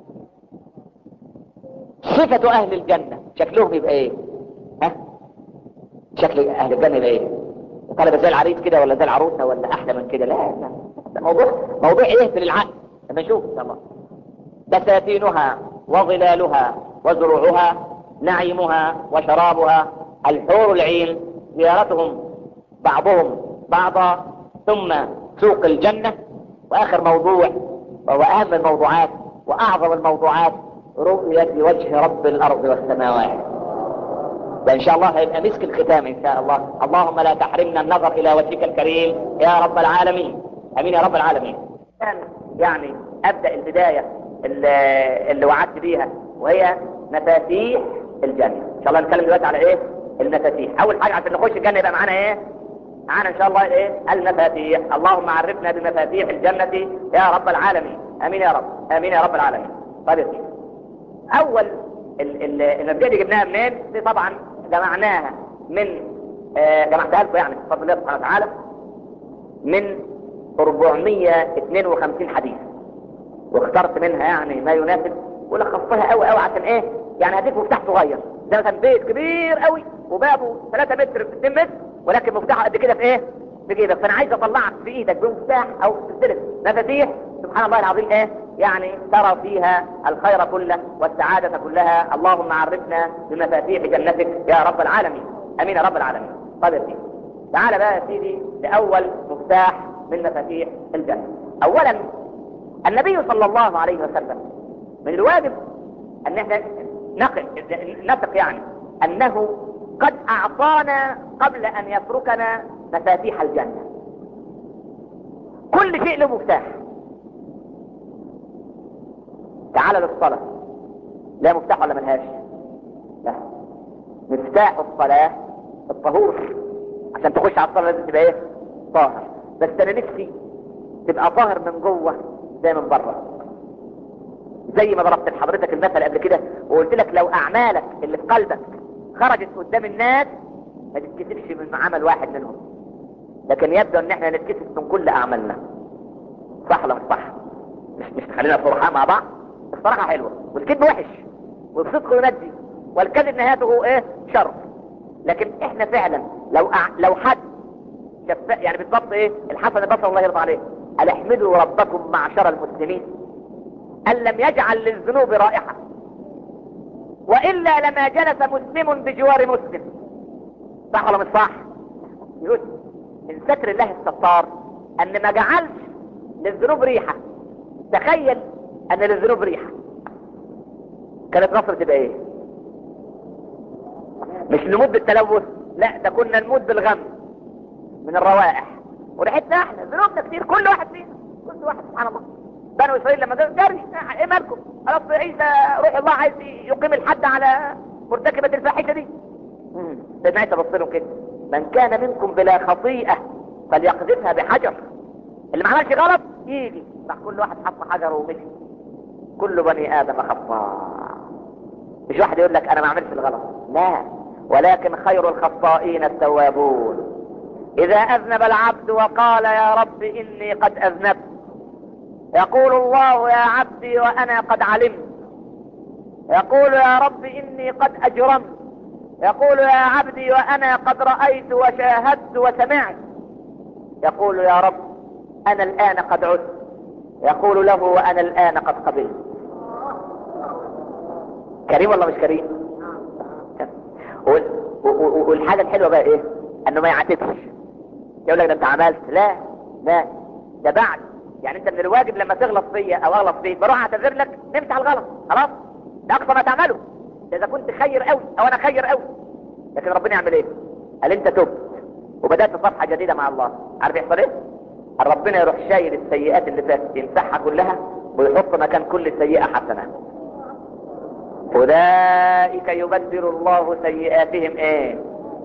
صفة اهل الجنة شكلهم يبقى ايه ها شكل اهل الجنة يبقى ايه طلب زي العريس كده ولا زي العروسة ولا احلى من كده لا لا ده موضوع موضوع يهبل العقل لما نشوف ان شاء الله بساتينها وظلالها وزروعها نعيمها وشرابها الحور العين زيارتهم بعضهم بعضا ثم سوق الجنة واخر موضوع وهو اهم الموضوعات واعظم الموضوعات رؤية وجه رب الارض والسماوات وان شاء الله هيبقى مسك الختام ان شاء الله اللهم لا تحرمنا النظر الى وجهك الكريم يا رب العالمين امين يا رب العالمين يعني ابدأ البداية اللي, اللي وعدت بيها وهي مفاتيح الجنة ان شاء الله نتكلم دلوقتي على ايه المفاتيح اول حاجة عشان نخش الجنة يبقى معانا ايه معانا ان شاء الله ايه المفاتيح اللهم عرفنا بمفاتيح الجنة يا رب العالمين امين يا رب امين يا رب العالمين طيب يا سيدي اول المبدئ دي جبناها منين دي طبعا جمعناها من آه جمعتها لكم يعني بفضل الله سبحانه وتعالى من 452 حديث واخترت منها يعني ما يناسب ولخصتها قوي قوي عشان ايه يعني هديك مفتاح صغير ده مثلا بيت كبير قوي وبابه 3 متر في 2 متر ولكن مفتاحه قد كده في ايه في جيبك فانا عايز اطلعك في ايدك بمفتاح او سلسله مفاتيح سبحان الله العظيم ايه يعني ترى فيها الخير كله والسعادة كلها اللهم عرفنا بمفاتيح جنتك يا رب العالمين امين يا رب العالمين طيب يا سيدي تعال بقى يا سيدي لاول مفتاح من مفاتيح الجنة اولا النبي صلى الله عليه وسلم من الواجب ان احنا نقل نثق يعني انه قد اعطانا قبل ان يتركنا مفاتيح الجنة كل شيء له مفتاح تعال للصلاة لا مفتاح ولا ملهاش لا مفتاح الصلاة الطهور عشان تخش على الصلاة لازم تبقى ايه طاهر بس انا نفسي تبقى طاهر من جوه زي من بره زي ما ضربت لحضرتك المثل قبل كده وقلت لك لو اعمالك اللي في قلبك خرجت قدام الناس ما تتكسفش من عمل واحد منهم لكن يبدو ان احنا نتكسف من كل اعمالنا صح ولا مش صح مش مش خلينا صرحاء مع بعض الصراحة حلوة والكذب وحش والصدق ينجي والكذب نهايته ايه شر لكن احنا فعلا لو أع... لو حد شف... يعني بالضبط ايه الحسن البصري الله يرضى عليه قال احمدوا ربكم معشر المسلمين ان لم يجعل للذنوب رائحة والا لما جلس مسلم بجوار مسلم صح ولا مش صح يقول من ستر الله الستار ان ما جعلش للذنوب ريحة تخيل ان للذنوب ريحة كانت مصر تبقى ايه مش نموت بالتلوث لا ده كنا نموت بالغم من الروائح وريحتنا احنا ذنوبنا كتير كل واحد فينا كل واحد سبحان الله بنو اسرائيل لما قالوا جري ايه مالكم خلاص عيسى روح الله عايز يقيم الحد على مرتكبة الفاحشة دي سيدنا عيسى بص لهم كده من كان منكم بلا خطيئة فليقذفها بحجر اللي ما عملش غلط يجي راح كل واحد حط حجر ومشي كل بني ادم خطاء مش واحد يقول لك انا ما عملتش الغلط لا ولكن خير الخطائين التوابون اذا اذنب العبد وقال يا رب اني قد اذنبت يقول الله يا عبدي وانا قد علمت يقول يا رب اني قد اجرمت يقول يا عبدي وانا قد رأيت وشاهدت وسمعت يقول يا رب انا الان قد عدت يقول له وانا الان قد قبلت كريم ولا مش كريم والحاجة الحلوة بقى ايه انه ما يعاتبش يقول لك ده انت عملت لا لا ده بعد يعني انت من الواجب لما تغلط فيا او اغلط فيك بروح اعتذر لك نمسح الغلط خلاص ده اقصى ما تعمله ده اذا كنت خير قوي او انا خير قوي لكن ربنا يعمل ايه قال انت تبت وبدات صفحه جديده مع الله عارف يحصل ايه ربنا يروح شايل السيئات اللي فاتت يمسحها كلها ويحط مكان كل سيئه حسنه اولئك يبدل الله سيئاتهم ايه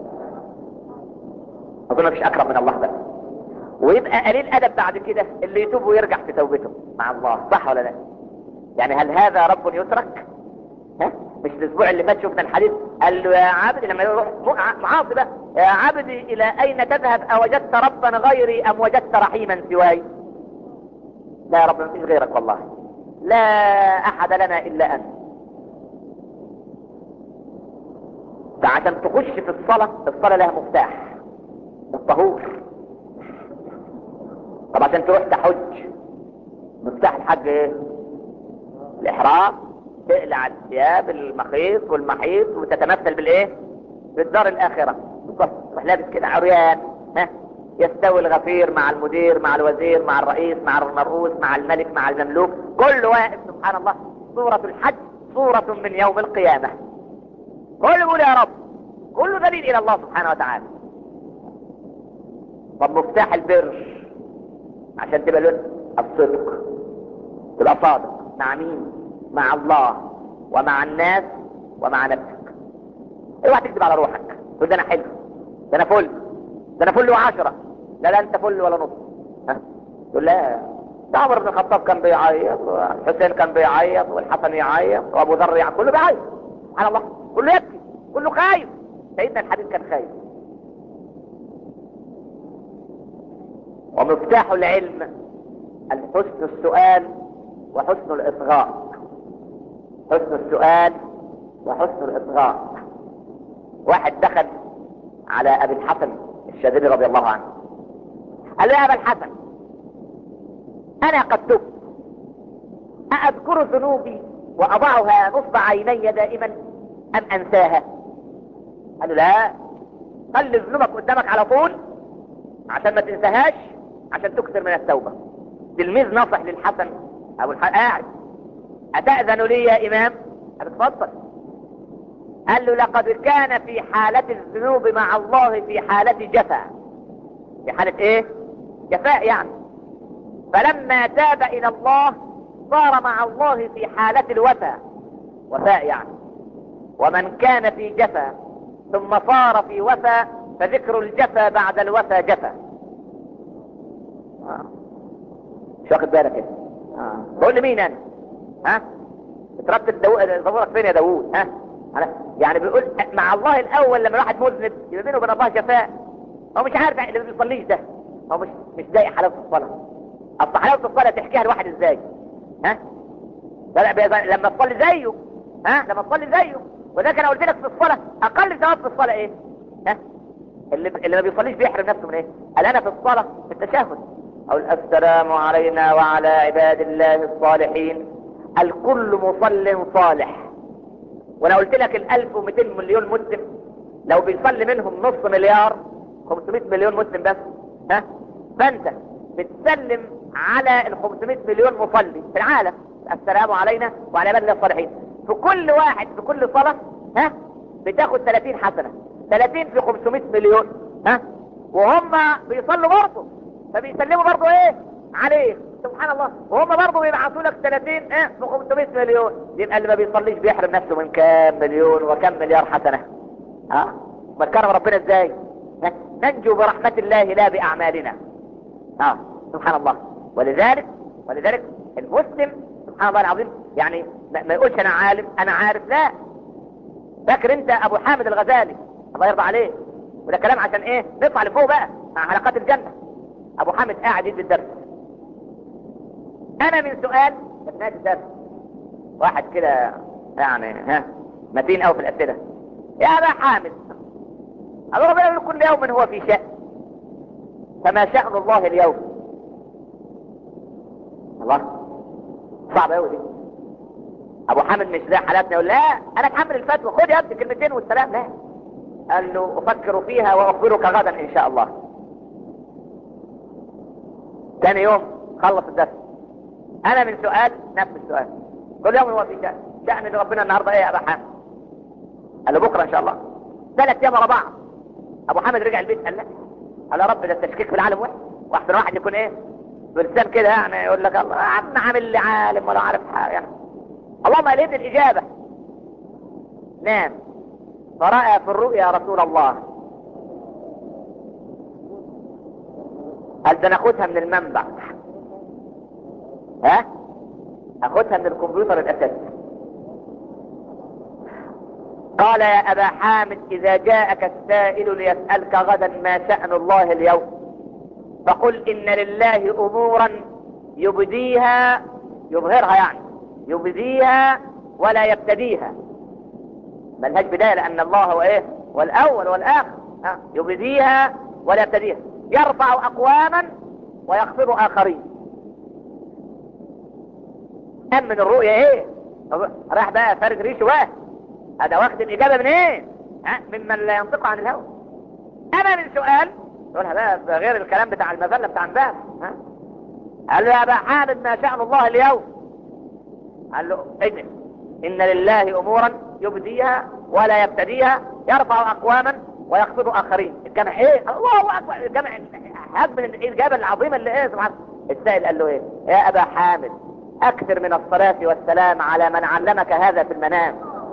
اظن مفيش اكرم من الله بقى ويبقى قليل ادب بعد كده اللي يتوب ويرجع في توبته مع الله صح ولا لا يعني هل هذا رب يترك ها مش الاسبوع اللي فات شفنا الحديث قال له يا عبدي لما يروح معاصي بقى يا عبدي الى اين تذهب اوجدت ربا غيري ام وجدت رحيما سواي لا يا رب ما فيش غيرك والله لا احد لنا الا انت فعشان تخش في الصلاة الصلاة لها مفتاح الطهور طب عشان تروح تحج مفتاح الحج ايه الاحرام تقلع الثياب المخيط والمحيط وتتمثل بالايه بالدار الاخرة بالظبط تروح لابس كده عريان ها يستوي الغفير مع المدير مع الوزير مع الرئيس مع المرؤوس مع الملك مع المملوك كل واقف سبحان الله صورة الحج صورة من يوم القيامة كل يقول يا رب كله دليل الى الله سبحانه وتعالى طب مفتاح البر عشان تبقى له الصدق تبقى صادق مع مين مع الله ومع الناس ومع نفسك اوعى تكذب على روحك تقول ده انا حلو ده انا فل ده انا فل وعشرة لا لا انت فل ولا نص ها تقول لا ده عمر بن الخطاب كان بيعيط والحسين كان بيعيط والحسن يعيط وابو ذر يعيط كله بيعيط سبحان الله كله يبكي كله خايف سيدنا الحبيب كان خايف ومفتاح العلم الحسن السؤال وحسن الاصغاء حسن السؤال وحسن الاصغاء واحد دخل على ابي الحسن الشاذلي رضي الله عنه قال له يا ابا الحسن انا قد تبت اذكر ذنوبي واضعها نصب عيني دائما ام انساها قال له لا خلي ذنوبك قدامك على طول عشان ما تنساهاش عشان تكثر من التوبة تلميذ نصح للحسن ابو الحسن قاعد اتأذن لي يا امام قال اتفضل قال له لقد كان في حالة الذنوب مع الله في حالة جفا في حالة ايه جفاء يعني فلما تاب الى الله صار مع الله في حالة الوفاء وفاء يعني ومن كان في جفا ثم صار في وفاء فذكر الجفا بعد الوفا جفا آه. مش واخد بالك كده آه. بقول لمين انا ها اترتب ظهورك فين يا داوود ها أنا يعني بيقول مع الله الاول لما الواحد مذنب يبقى بينه وبين الله جفاء هو مش عارف اللي ما بيصليش ده هو مش مش ضايق حلاوه الصلاه اصل حلاوه الصلاه تحكيها لواحد ازاي ها لما تصلي زيه ها لما تصلي زيه وذلك انا قلت لك في الصلاه اقل ثواب في الصلاه ايه ها اللي اللي ما بيصليش بيحرم نفسه من ايه قال انا في الصلاه في التشهد اقول السلام علينا وعلى عباد الله الصالحين الكل مصل صالح وانا قلت لك ال 1200 مليون مسلم لو بيصلي منهم نص مليار 500 مليون مسلم بس ها فانت بتسلم على ال 500 مليون مصلي في العالم السلام علينا وعلى عباد الله الصالحين في كل واحد في كل صلاة ها بتاخد 30 حسنة 30 في 500 مليون ها وهم بيصلوا برضه فبيسلموا برضه ايه عليه سبحان الله وهم برضه بيبعثوا لك 30 ايه في 500 مليون يبقى اللي ما بيصليش بيحرم نفسه من كام مليون وكم مليار حسنة ها ما كرم ربنا ازاي ها؟ ننجو برحمة الله لا بأعمالنا اه سبحان الله ولذلك ولذلك المسلم سبحان الله العظيم يعني ما ما يقولش انا عالم انا عارف لا فاكر انت ابو حامد الغزالي الله يرضى عليه وده كلام عشان ايه نطلع لفوق بقى مع حلقات الجنة ابو حامد قاعد يدي الدرس انا من سؤال في نهاية الدرس واحد كده يعني ها متين قوي في الاسئله يا ابا حامد الله ربنا يقول كل يوم هو في شأن فما شأن الله اليوم الله صعب قوي دي ابو حامد مش زي حالاتنا يقول لا انا اتحمل الفتوى خد يا ابني كلمتين والسلام لا قال له افكر فيها واخبرك غدا ان شاء الله ثاني يوم خلص الدرس انا من سؤال نفس السؤال كل يوم هو في شأن شأن ان ربنا النهارده ايه يا ابا حامد قال له بكره ان شاء الله ثلاث ايام ورا بعض ابو حامد رجع البيت قال لا قال يا رب ده التشكيك في العالم واحد واحسن واحد يكون ايه بلسان كده يعني يقول لك الله يا عم عامل لي عالم ولا عارف حاجه يعني اللهم الهمني الاجابه نام فرأى في الرؤيا رسول الله قال ده ناخدها من المنبع ها اخدها من الكمبيوتر الاساسي قال يا ابا حامد اذا جاءك السائل ليسألك غدا ما شأن الله اليوم فقل ان لله امورا يبديها يظهرها يعني يبديها ولا يبتديها ملهاش بداية لان الله هو ايه والاول والاخر ها؟ يبديها ولا يبتديها يرفع اقواما ويخفض اخرين امن الرؤيا ايه راح بقى فارد ريشه بقى هذا واخد الاجابه من ايه ها ممن لا ينطق عن الهوى انا من سؤال يقولها بقى ده غير الكلام بتاع المذله بتاع امبارح ها قال له يا ابا حامد ما شأن الله اليوم قال له اجل ان لله امورا يبديها ولا يبتديها يرفع اقواما ويخفض اخرين الجمع ايه الله اكبر الجمع هاب من الاجابه العظيمه اللي ايه سبحان السائل قال له ايه يا ابا حامد اكثر من الصلاه والسلام على من علمك هذا في المنام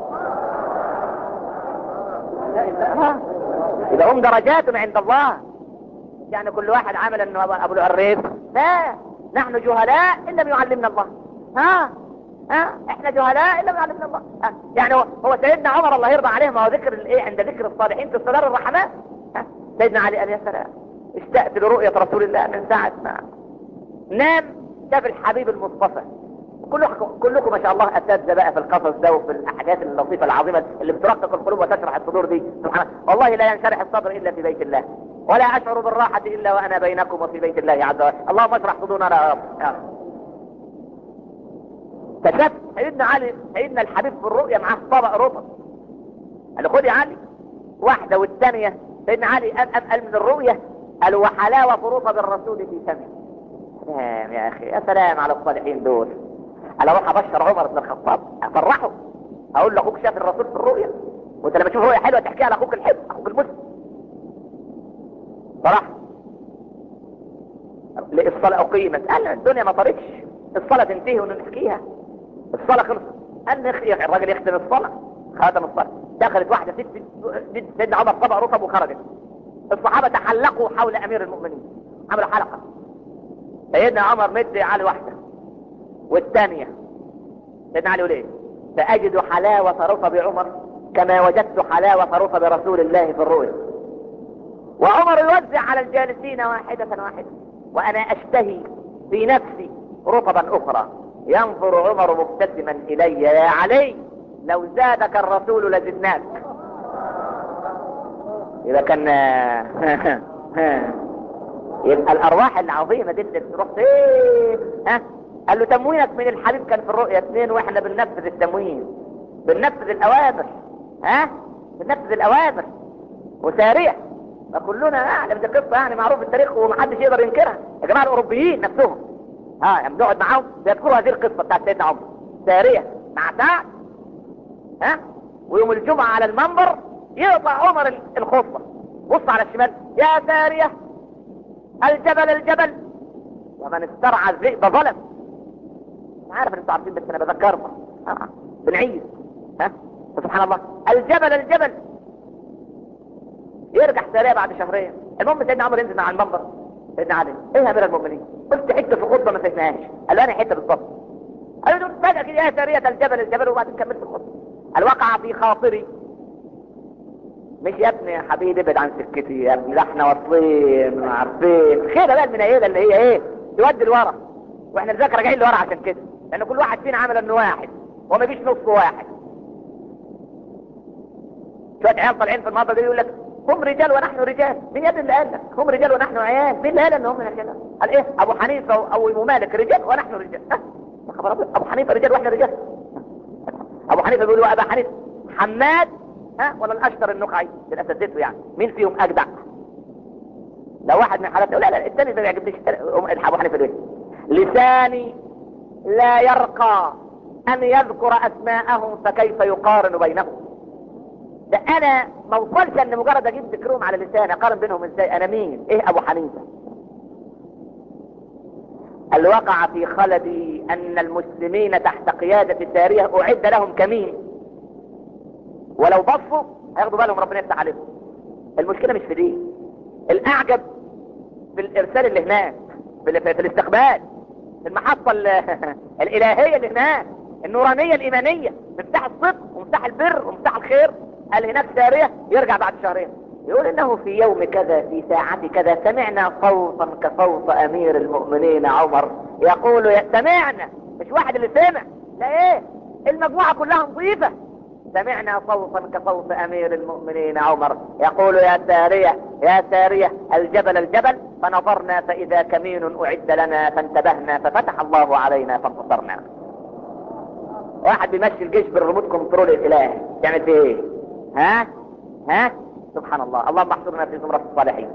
يبقى هم درجات عند الله يعني كل واحد عمل انه ابو العريف لا نحن جهلاء ان لم يعلمنا الله ها ها احنا جهلاء ان لم يعلمنا الله ها. يعني هو, هو سيدنا عمر الله يرضى عليه ما هو ذكر الايه عند ذكر الصالحين في الصدار الرحمات ها. سيدنا علي قال يا سلام اشتقت لرؤية رسول الله من ساعة ما نام شاف الحبيب المصطفى كلكم كلكم ما شاء الله اساتذه بقى في القصص ده وفي الحاجات اللطيفه العظيمه اللي بترقق القلوب وتشرح الصدور دي سبحان الله والله لا ينشرح الصدر الا في بيت الله ولا اشعر بالراحه الا وانا بينكم وفي بيت الله عز وجل اللهم اشرح صدورنا يا رب يا رب فشاف سيدنا علي سيدنا الحبيب في الرؤيا معاه طبق رطب قال له خد يا علي واحده والثانيه سيدنا علي قام قام قال من الرؤيا قال وحلاوه رطب الرسول في فمه سلام يا اخي يا سلام على الصالحين دول انا اروح ابشر عمر بن الخطاب افرحه اقول لاخوك شاف الرسول في الرؤيا وانت لما تشوف رؤيا حلوه تحكيها لاخوك الحب اخوك المسلم صراحه الصلاه اقيمت قال الدنيا ما طارتش الصلاه تنتهي ونحكيها الصلاه خلصت قال نخ- الراجل يختم الصلاه ختم الصلاه دخلت واحده ست ست سيدنا عمر طبق رطب وخرجت الصحابه تحلقوا حول امير المؤمنين عملوا حلقه سيدنا عمر مد على واحده والثانية سيدنا علي يقول ايه فأجد حلاوة رطب عمر كما وجدت حلاوة رطب رسول الله في الرؤيا وعمر يوزع على الجالسين واحدة واحدة وأنا أشتهي في نفسي رطبا أخرى ينظر عمر مبتسما إلي يا علي لو زادك الرسول لزدناك إذا كان يبقى الأرواح العظيمة دي اللي تروح فين ها قال له تموينك من الحبيب كان في الرؤيا اثنين واحنا بننفذ التموين بننفذ الاوامر ها بننفذ الاوامر وسارية فكلنا نعلم دي قصة يعني معروف في التاريخ ومحدش يقدر ينكرها يا جماعة الاوروبيين نفسهم ها يعني بنقعد معاهم بيذكروا هذه القصة بتاعت سيدنا عمر سارية مع سعد ها ويوم الجمعة على المنبر يقطع عمر الخطبة بص على الشمال يا سارية الجبل الجبل ومن استرعى الذئب ظلم انا عارف ان انتوا عارفين بس انا بذكركم آه. بنعيد ها سبحان الله الجبل الجبل يرجع سارية بعد شهرين المهم سيدنا عمر ينزل مع المنبر سيدنا علي ايه يا امير المؤمنين قلت حته في خطبه ما فهمناهاش قال له انا حته بالظبط قال له فجاه كده يا ساريه الجبل الجبل وبعدين كملت الخطبه الوقع في خاطري مش يا ابني يا حبيبي ابعد عن سكتي يا ابني ده احنا واصلين وعارفين خير بقى المنيله اللي هي ايه تودي لورا واحنا الذاكره راجعين لورا عشان كده لان كل واحد فينا عمل انه واحد وما فيش نص واحد شويه عيال طالعين في المنطقه دي يقول لك هم رجال ونحن رجال مين يا ابني اللي قال لك هم رجال ونحن عيال مين اللي قال ان هم رجال قال ايه ابو حنيفه او ابو مالك رجال ونحن رجال ها يا خبر ابيض ابو حنيفه رجال واحنا رجال ابو حنيفه بيقول له ابا حنيفه حماد ها ولا الاشتر النقعي من اساتذته يعني مين فيهم اجدع لو واحد من حالته لا لا الثاني ما بيعجبنيش ابو حنيفه ليه لساني لا يرقى ان يذكر اسماءهم فكيف يقارن بينهم ده انا ما وصلش ان مجرد اجيب ذكرهم على لساني اقارن بينهم ازاي انا مين ايه ابو حنيفه الوقع في خلدي ان المسلمين تحت قيادة سارية اعد لهم كمين ولو بصوا هياخدوا بالهم ربنا يفتح عليهم المشكلة مش في دي الاعجب في الارسال اللي هناك في, ال- في الاستقبال في المحطة ال- الالهية اللي هناك النورانية الايمانية مفتاح الصدق ومفتاح البر ومفتاح الخير قال هناك سارية يرجع بعد شهرين يقول انه في يوم كذا في ساعة كذا سمعنا صوتا كصوت امير المؤمنين عمر يقول يا سمعنا مش واحد اللي سمع لا ايه المجموعة كلها نظيفة سمعنا صوتا كصوت امير المؤمنين عمر يقول يا سارية يا سارية الجبل الجبل فنظرنا فاذا كمين اعد لنا فانتبهنا ففتح الله علينا فانتصرنا واحد بيمشي الجيش بالريموت كنترول الاله تعمل فيه ايه ها ها سبحان الله اللهم احشرنا في زمرة الصالحين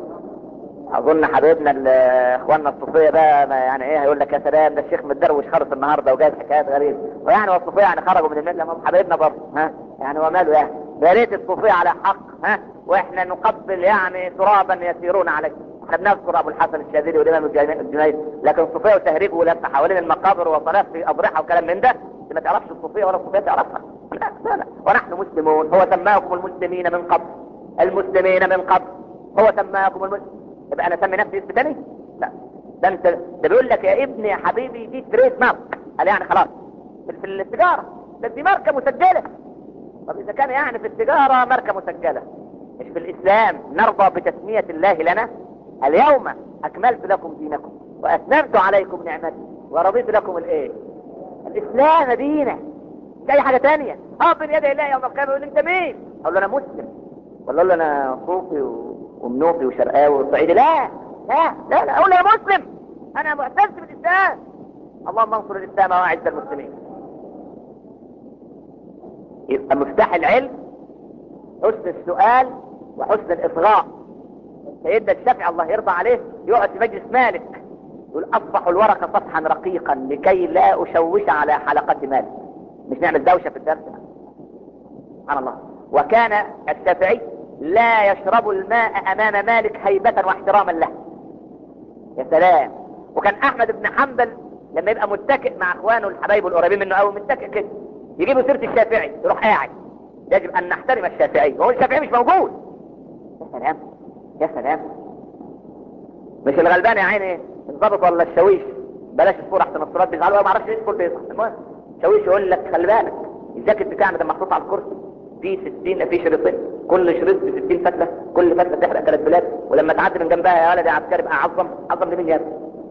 اظن حبيبنا ال- اخواننا الصوفيه بقى ما يعني ايه هيقول لك يا سلام ده الشيخ متدروش خالص النهارده وجايب حكايات غريبه ويعني هو الصوفيه يعني خرجوا من المله ما هم حبايبنا برضه ها يعني هو ماله يعني يا ريت الصوفيه على حق ها واحنا نقبل يعني ترابا يسيرون عليه احنا بنذكر ابو الحسن الشاذلي والامام الجني- الجنيد لكن الصوفيه وتهريج ولف حوالين المقابر وصلاه في اضرحه وكلام من ده انت ما تعرفش الصوفيه ولا الصوفيه تعرفها لا لا لا ونحن مسلمون هو سماكم المسلمين من قبل المسلمين من قبل هو سماكم المسلمين يبقى انا اسمي نفسي اسم تاني لا ده انت ده بيقول لك يا ابني يا حبيبي دي تريد مارك قال يعني خلاص في في التجاره ده دي ماركه مسجله طب اذا كان يعني في التجاره ماركه مسجله مش في الاسلام نرضى بتسميه الله لنا اليوم اكملت لكم دينكم واتممت عليكم نعمتي ورضيت لكم الايه الاسلام دينا مش اي حاجه تانية اه بين يدي الله يوم القيامه يقول لي انت مين اقول له انا مسلم ولا اقول له انا صوفي و... ومنوفي وشرقاوي وصعيدي لا لا لا لا اقول له انا مسلم انا معتز بالاسلام اللهم انصر الاسلام واعز المسلمين يبقى مفتاح العلم حسن السؤال وحسن الاصغاء سيدنا الشافعي الله يرضى عليه يقعد في مجلس مالك يقول اصفح الورق صفحا رقيقا لكي لا اشوش على حلقة مالك مش نعمل دوشة في الدرس سبحان الله وكان الشافعي لا يشرب الماء امام مالك هيبة واحتراما له يا سلام وكان احمد بن حنبل لما يبقى متكئ مع اخوانه الحبايب القريبين منه قوي متكئ كده يجيبوا سيره الشافعي يروح قاعد يجب ان نحترم الشافعي وهو الشافعي مش موجود يا سلام يا سلام مش الغلبان يا عيني الضابط ولا الشاويش بلاش الصورة احسن الصورات بيزعلوا ما اعرفش ليه الكل بيزعل المهم الشاويش يقول لك خلي بالك الجاكيت بتاعنا ده محطوط على الكرسي فيه 60 فيه شريطين كل شريط ب 60 فتله كل فتله تحرق ثلاث بلاد ولما تعدي من جنبها يا ولد يا عسكري بقى عظم عظم لمين يا ابني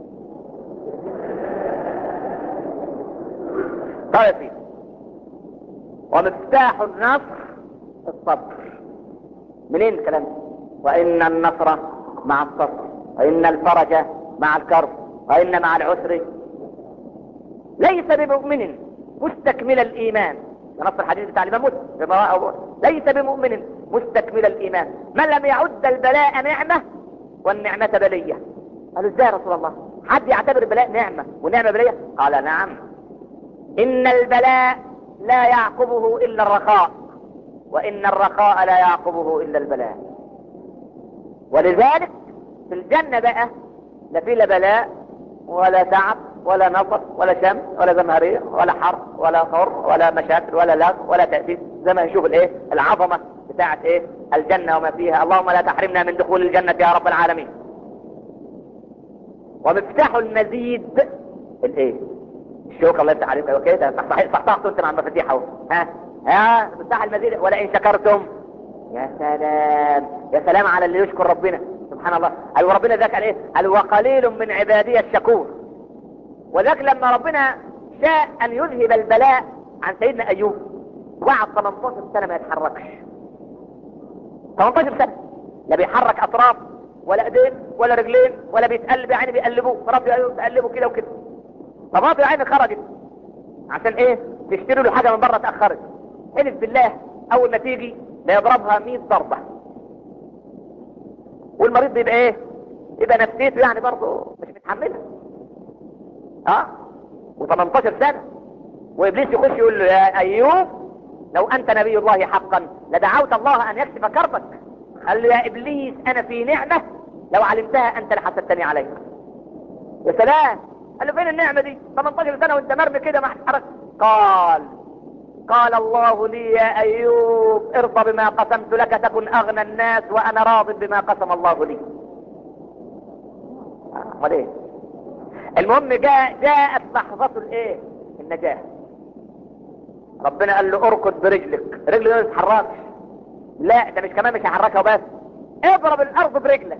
طيب يا سيدي ومفتاح النصر الصبر منين الكلام ده وان النصر مع الصبر وان الفرج مع الكرب وان مع العسر ليس بمؤمن مستكمل الايمان نص الحديث بتاع الامام مسلم ليس بمؤمن مستكمل الايمان من لم يعد البلاء نعمه والنعمه بليه قالوا ازاي يا رسول الله حد يعتبر البلاء نعمه والنعمه بليه قال نعم ان البلاء لا يعقبه الا الرخاء وان الرخاء لا يعقبه الا البلاء ولذلك في الجنه بقى لا في لا بلاء ولا تعب ولا نصب ولا شمس ولا زمهرير ولا حر ولا خر ولا مشاكل ولا لغ ولا تأسيس زي ما نشوف الايه العظمة بتاعت ايه الجنة وما فيها اللهم لا تحرمنا من دخول الجنة يا رب العالمين ومفتاح المزيد الايه الشوكة الله يفتح عليك كده صحصحت انت مع المفاتيح اهو ها ها مفتاح المزيد ولئن شكرتم يا سلام يا سلام على اللي يشكر ربنا سبحان الله قال وربنا ذاك قال ايه قال وقليل من عبادي الشكور وذاك لما ربنا شاء ان يذهب البلاء عن سيدنا ايوب وقعد 18 سنه ما يتحركش 18 سنه لا بيحرك اطراف ولا ايدين ولا رجلين ولا بيتقلب يعني بيقلبوه ربي ايوب تقلبه كده وكده طماطم يا عيني خرجت عشان ايه تشتري له حاجه من بره اتاخرت حلف بالله اول ما تيجي لا يضربها 100 ضربه والمريض بيبقى ايه يبقى نفسيته يعني برضه مش متحملها اه و18 سنة وابليس يخش يقول له يا ايوب لو انت نبي الله حقا لدعوت الله ان يكشف كربك قال له يا ابليس انا في نعمة لو علمتها انت لحسدتني عليها يا سلام قال له فين النعمة دي 18 سنة وانت مرمي كده ما حرك قال قال الله لي يا ايوب ارضى بما قسمت لك تكن اغنى الناس وانا راض بما قسم الله لي امال ايه المهم جاء جاءت لحظة الايه النجاة ربنا قال له اركض برجلك رجلك ما تتحركش لا ده مش كمان مش هحركها وبس اضرب الارض برجلك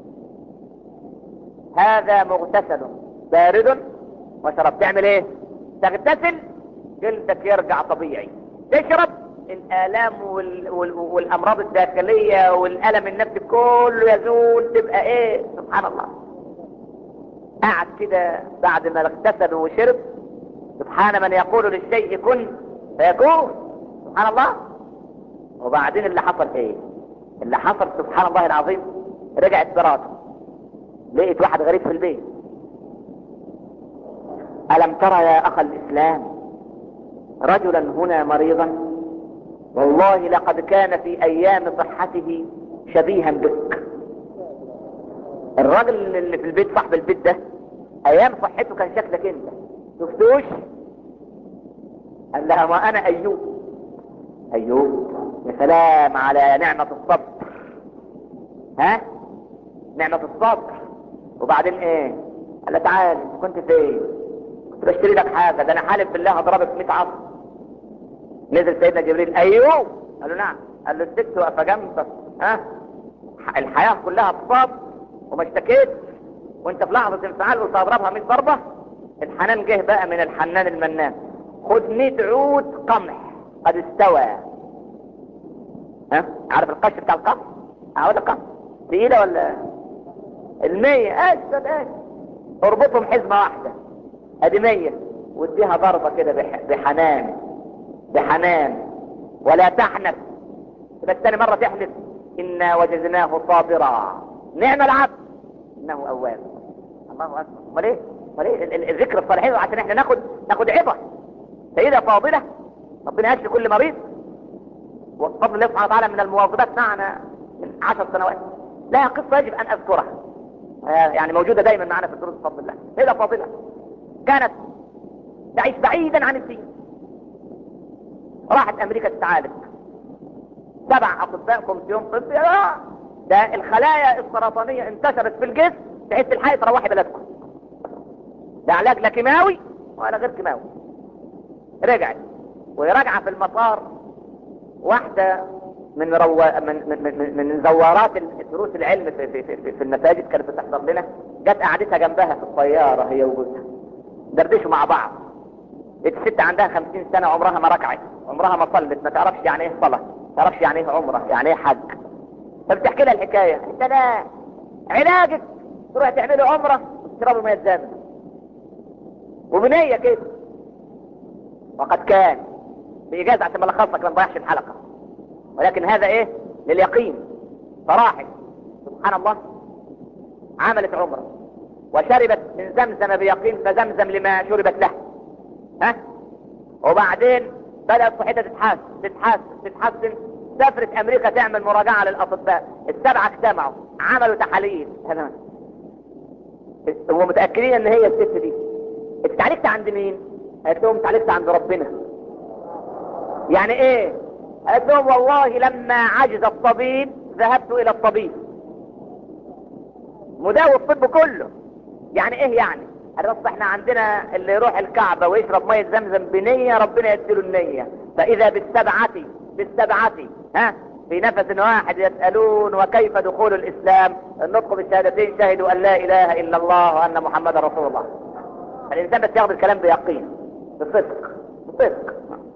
هذا مغتسل بارد وشرب تعمل ايه تغتسل جلدك يرجع طبيعي تشرب الالام وال... وال... والامراض الداخلية والالم النفسي كله يزول تبقى ايه سبحان الله قعد كده بعد ما اغتسل وشرب سبحان من يقول للشيء كن فيكون سبحان الله وبعدين اللي حصل ايه اللي حصل سبحان الله العظيم رجعت مراته لقيت واحد غريب في البيت ألم ترى يا أخ الإسلام رجلا هنا مريضا والله لقد كان في أيام صحته شبيها بك الراجل اللي في البيت صاحب البيت ده ايام صحته كان شكلك انت شفتوش قال لها ما انا ايوب ايوب يا سلام على نعمة الصبر ها نعمة الصبر وبعدين ايه قال لها تعال انت كنت فين كنت بشتري لك حاجة ده انا حالف بالله هضربك 100 عصر نزل سيدنا جبريل ايوب قال له نعم قال له الست واقفه جنبك ها الحياة كلها تصاب وما اشتكيت وانت في لحظة انفعال قلت اضربها 100 ضربة الحنان جه بقى من الحنان المنان خد 100 عود قمح قد استوى ها عارف القش بتاع القمح عود القمح تقيلة ولا المية اسد ايه اربطهم حزمة واحدة ادي مية واديها ضربة كده بح... بحنان بحنان ولا تحنث بس تاني مرة تحنث انا وجدناه صابرا نعم العبد انه اواب الله اكبر امال ايه امال ايه الذكر الصالحين عشان احنا ناخد ناخد عبره سيده فاضله ربنا يشفي كل مريض وفضل الله سبحانه وتعالى من المواظبات معنا من عشر سنوات لها قصه يجب ان اذكرها يعني موجوده دايما معنا في الدروس بفضل الله سيده فاضله كانت تعيش بعيدا عن الدين راحت امريكا تتعالج سبع اطباء كومسيون طبي ده الخلايا السرطانية انتشرت في الجسم تحس الحقيقة تروحي بلدكم ده علاج لا كيماوي ولا غير كيماوي رجعت وهي راجعة في المطار واحدة من رو... من من من, من زوارات دروس العلم في في في, في المساجد كانت بتحضر لنا جت قعدتها جنبها في الطيارة هي وجوزها دردشوا مع بعض الست عندها خمسين سنة عمرها ما ركعت عمرها ما صلت ما تعرفش يعني ايه صلاة ما تعرفش يعني ايه عمره يعني ايه حج فبتحكي لها الحكاية انت لا علاجك تروح تعمله عمرة وتشربه مية زمن وبنية كده وقد كان بإجازة عشان ما لخصك ما نضيعش الحلقة ولكن هذا ايه لليقين فراحل سبحان الله عملت عمره وشربت من زمزم بيقين فزمزم لما شربت له ها وبعدين بدأت صحتها تتحسن تتحسن تتحسن سافرت امريكا تعمل مراجعة للاطباء السبعة اجتمعوا عملوا تحاليل هذا هم متأكدين ان هي الست دي اتعالجت عند مين قالت لهم اتعالجت عند ربنا يعني ايه قالت لهم والله لما عجز الطبيب ذهبت الى الطبيب مداوي الطب كله يعني ايه يعني الرص احنا عندنا اللي يروح الكعبة ويشرب مية زمزم بنية ربنا يديله النية فاذا بالسبعة بالسبعة ها في نفس واحد يسألون وكيف دخول الاسلام النطق بالشهادتين شهدوا ان لا اله الا الله وان محمد رسول الله الانسان بس ياخذ الكلام بيقين بصدق بصدق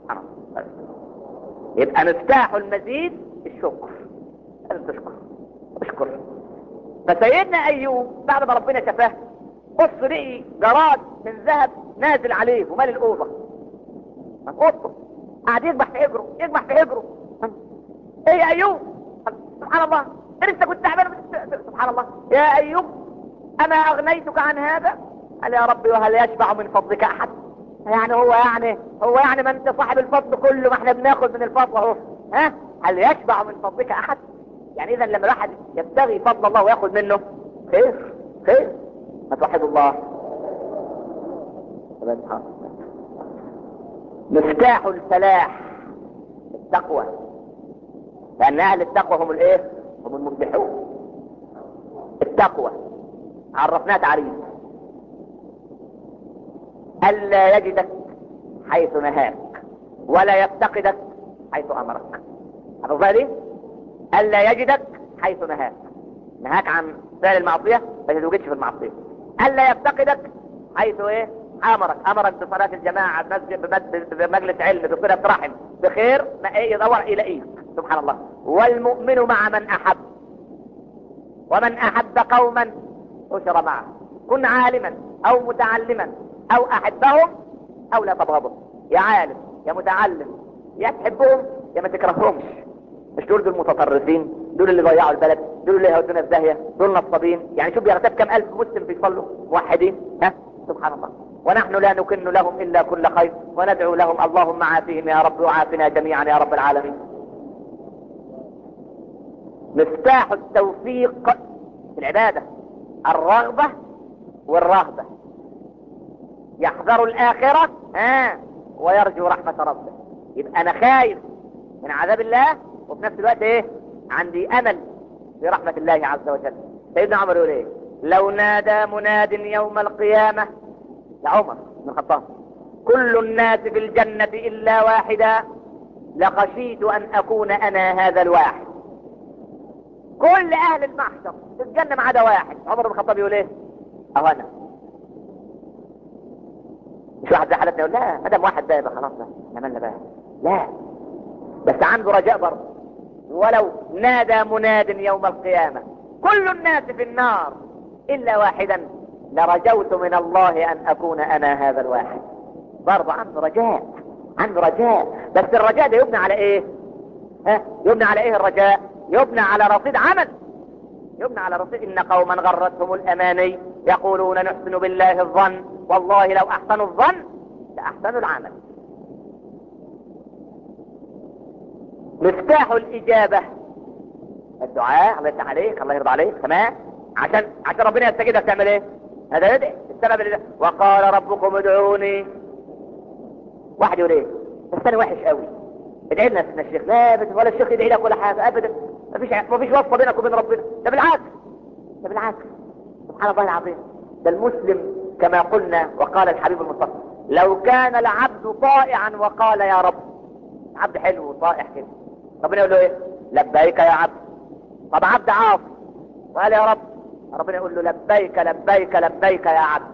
يبقى مفتاح المزيد الشكر لازم تشكر اشكر فسيدنا ايوب بعد ما ربنا شفاه بص لقي جراد من ذهب نازل عليه ومال الاوضه اوضته قاعد يذبح في حجره يذبح في حجره ايه يا ايوب سبحان الله انت كنت تعبان سبحان الله يا ايوب اما اغنيتك عن هذا قال يا ربي وهل يشبع من فضلك احد يعني هو يعني هو يعني ما انت صاحب الفضل كله ما احنا بناخد من الفضل اهو ها هل يشبع من فضلك احد يعني اذا لما الواحد يبتغي فضل الله وياخد منه خير خير ما توحد الله مفتاح الفلاح التقوى لان اهل التقوى هم الايه هم المفلحون التقوى عرفناها تعريف الا يجدك حيث نهاك ولا يفتقدك حيث امرك حفظها دي الا يجدك حيث نهاك نهاك عن فعل المعصية ما تتوجدش في المعصية الا يفتقدك حيث ايه امرك امرك بصلاة الجماعة بمسجد بمجلس علم بصلة رحم بخير ما ايه يدور اليك سبحان الله والمؤمن مع من احب ومن احب قوما اشر معه كن عالما او متعلما او احبهم او لا تبغضهم يا عالم يا متعلم يا تحبهم يا ما تكرههمش مش دول دول المتطرفين دول اللي ضيعوا البلد دول اللي هودونا في داهيه دول نصابين يعني شوف بيغتاب كم الف مسلم بيصلوا موحدين ها سبحان الله ونحن لا نكن لهم الا كل خير وندعو لهم اللهم عافهم يا رب وعافنا جميعا يا رب العالمين مفتاح التوفيق في العبادة الرغبة والرهبة يحذر الآخرة ها ويرجو رحمة ربه يبقى أنا خايف من عذاب الله وفي نفس الوقت إيه عندي أمل في رحمة الله عز وجل سيدنا عمر يقول إيه لو نادى مناد يوم القيامة لعمر بن الخطاب كل الناس في الجنة إلا واحدا لخشيت أن أكون أنا هذا الواحد كل أهل المحشر في الجنة ما عدا واحد عمر بن الخطاب يقول إيه أهو أنا مش واحد زي حالتنا يقول لا ما دام واحد ده يبقى خلاص بقى عملنا بقى لا بس عنده رجاء برضه ولو نادى مناد يوم القيامة كل الناس في النار إلا واحدا لرجوت من الله أن أكون أنا هذا الواحد برضه عنده رجاء عنده رجاء بس الرجاء ده يبنى على إيه ها يبنى على إيه الرجاء يبنى على رصيد عمل يبنى على رصيد إن قوما غرتهم الأماني يقولون نحسن بالله الظن والله لو أحسنوا الظن لأحسنوا العمل مفتاح الإجابة الدعاء الله يفتح عليك الله يرضى عليك تمام عشان عشان ربنا يستجيبك تعمل ايه هذا يدعي السبب اللي وقال ربكم ادعوني واحد يقول ايه بس انا وحش قوي ادعي لنا سيدنا الشيخ لا ابدا ولا الشيخ يدعي لك ولا حاجه ابدا مفيش مفيش وصفه بينك وبين ربنا ده بالعكس ده بالعكس سبحان الله العظيم ده المسلم كما قلنا وقال الحبيب المصطفى لو كان العبد طائعا وقال يا رب عبد حلو وطائع كده ربنا يقول له ايه لبيك يا عبد طب عبد عاصي وقال يا رب ربنا يقول له لبيك لبيك لبيك يا عبد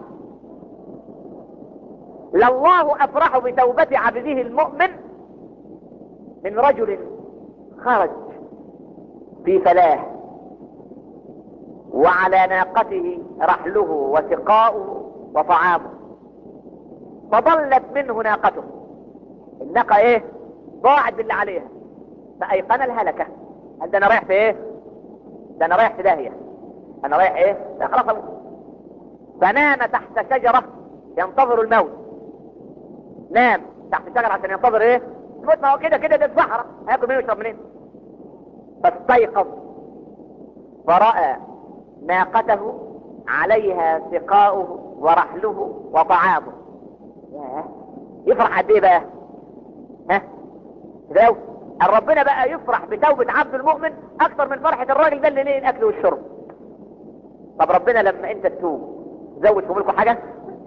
لله افرح بتوبة عبده المؤمن من رجل خرج في فلاح وعلى ناقته رحله وسقاؤه وطعامه فضلت منه ناقته الناقة ايه ضاعت باللي عليها فايقن الهلكة قال ده انا رايح في ايه ده انا رايح في داهية انا رايح ايه ده خلاص أموت. فنام تحت شجرة ينتظر الموت نام تحت شجرة عشان ينتظر ايه الموت ما هو كده كده ده الصحراء هياكل منين ويشرب منين فاستيقظ فرأى ناقته عليها سقاؤه ورحله وطعامه ياه. يفرح قد ايه بقى ها لو ربنا بقى يفرح بتوبة عبد المؤمن اكثر من فرحة الراجل ده اللي ليه الاكل والشرب طب ربنا لما انت تتوب زود في ملكه حاجة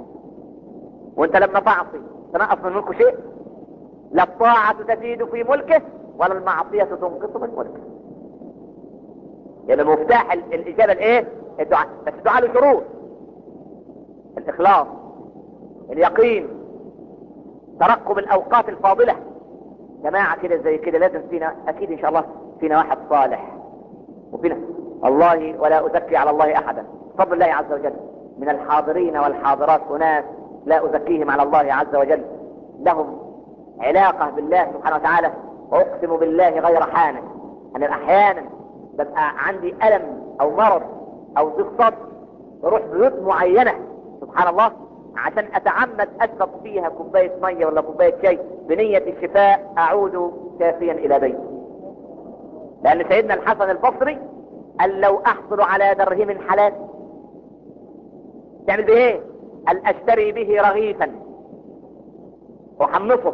وانت لما تعصي تنقص من ملكه شيء لا الطاعة تزيد في ملكه ولا المعصية تنقص من ملكه يعني مفتاح ال- الإجابة الإيه؟ الدعاء بس الدعاء له شروط الإخلاص اليقين ترقب الأوقات الفاضلة جماعة كده زي كده لازم فينا أكيد إن شاء الله فينا واحد صالح وفينا والله ولا أزكي على الله أحدا بفضل الله عز وجل من الحاضرين والحاضرات أناس لا أزكيهم على الله عز وجل لهم علاقة بالله سبحانه وتعالى وأقسم بالله غير حانة أنا أحيانا ببقى عندي ألم أو مرض أو ضيق صدر بروح بيوت معينة سبحان الله عشان أتعمد أشرب فيها كوباية مية ولا كوباية شاي بنية الشفاء أعود شافيا إلى بيتي لأن سيدنا الحسن البصري قال لو أحصل على درهم حلال تعمل به ايه؟ قال أشتري به رغيفا وأحمصه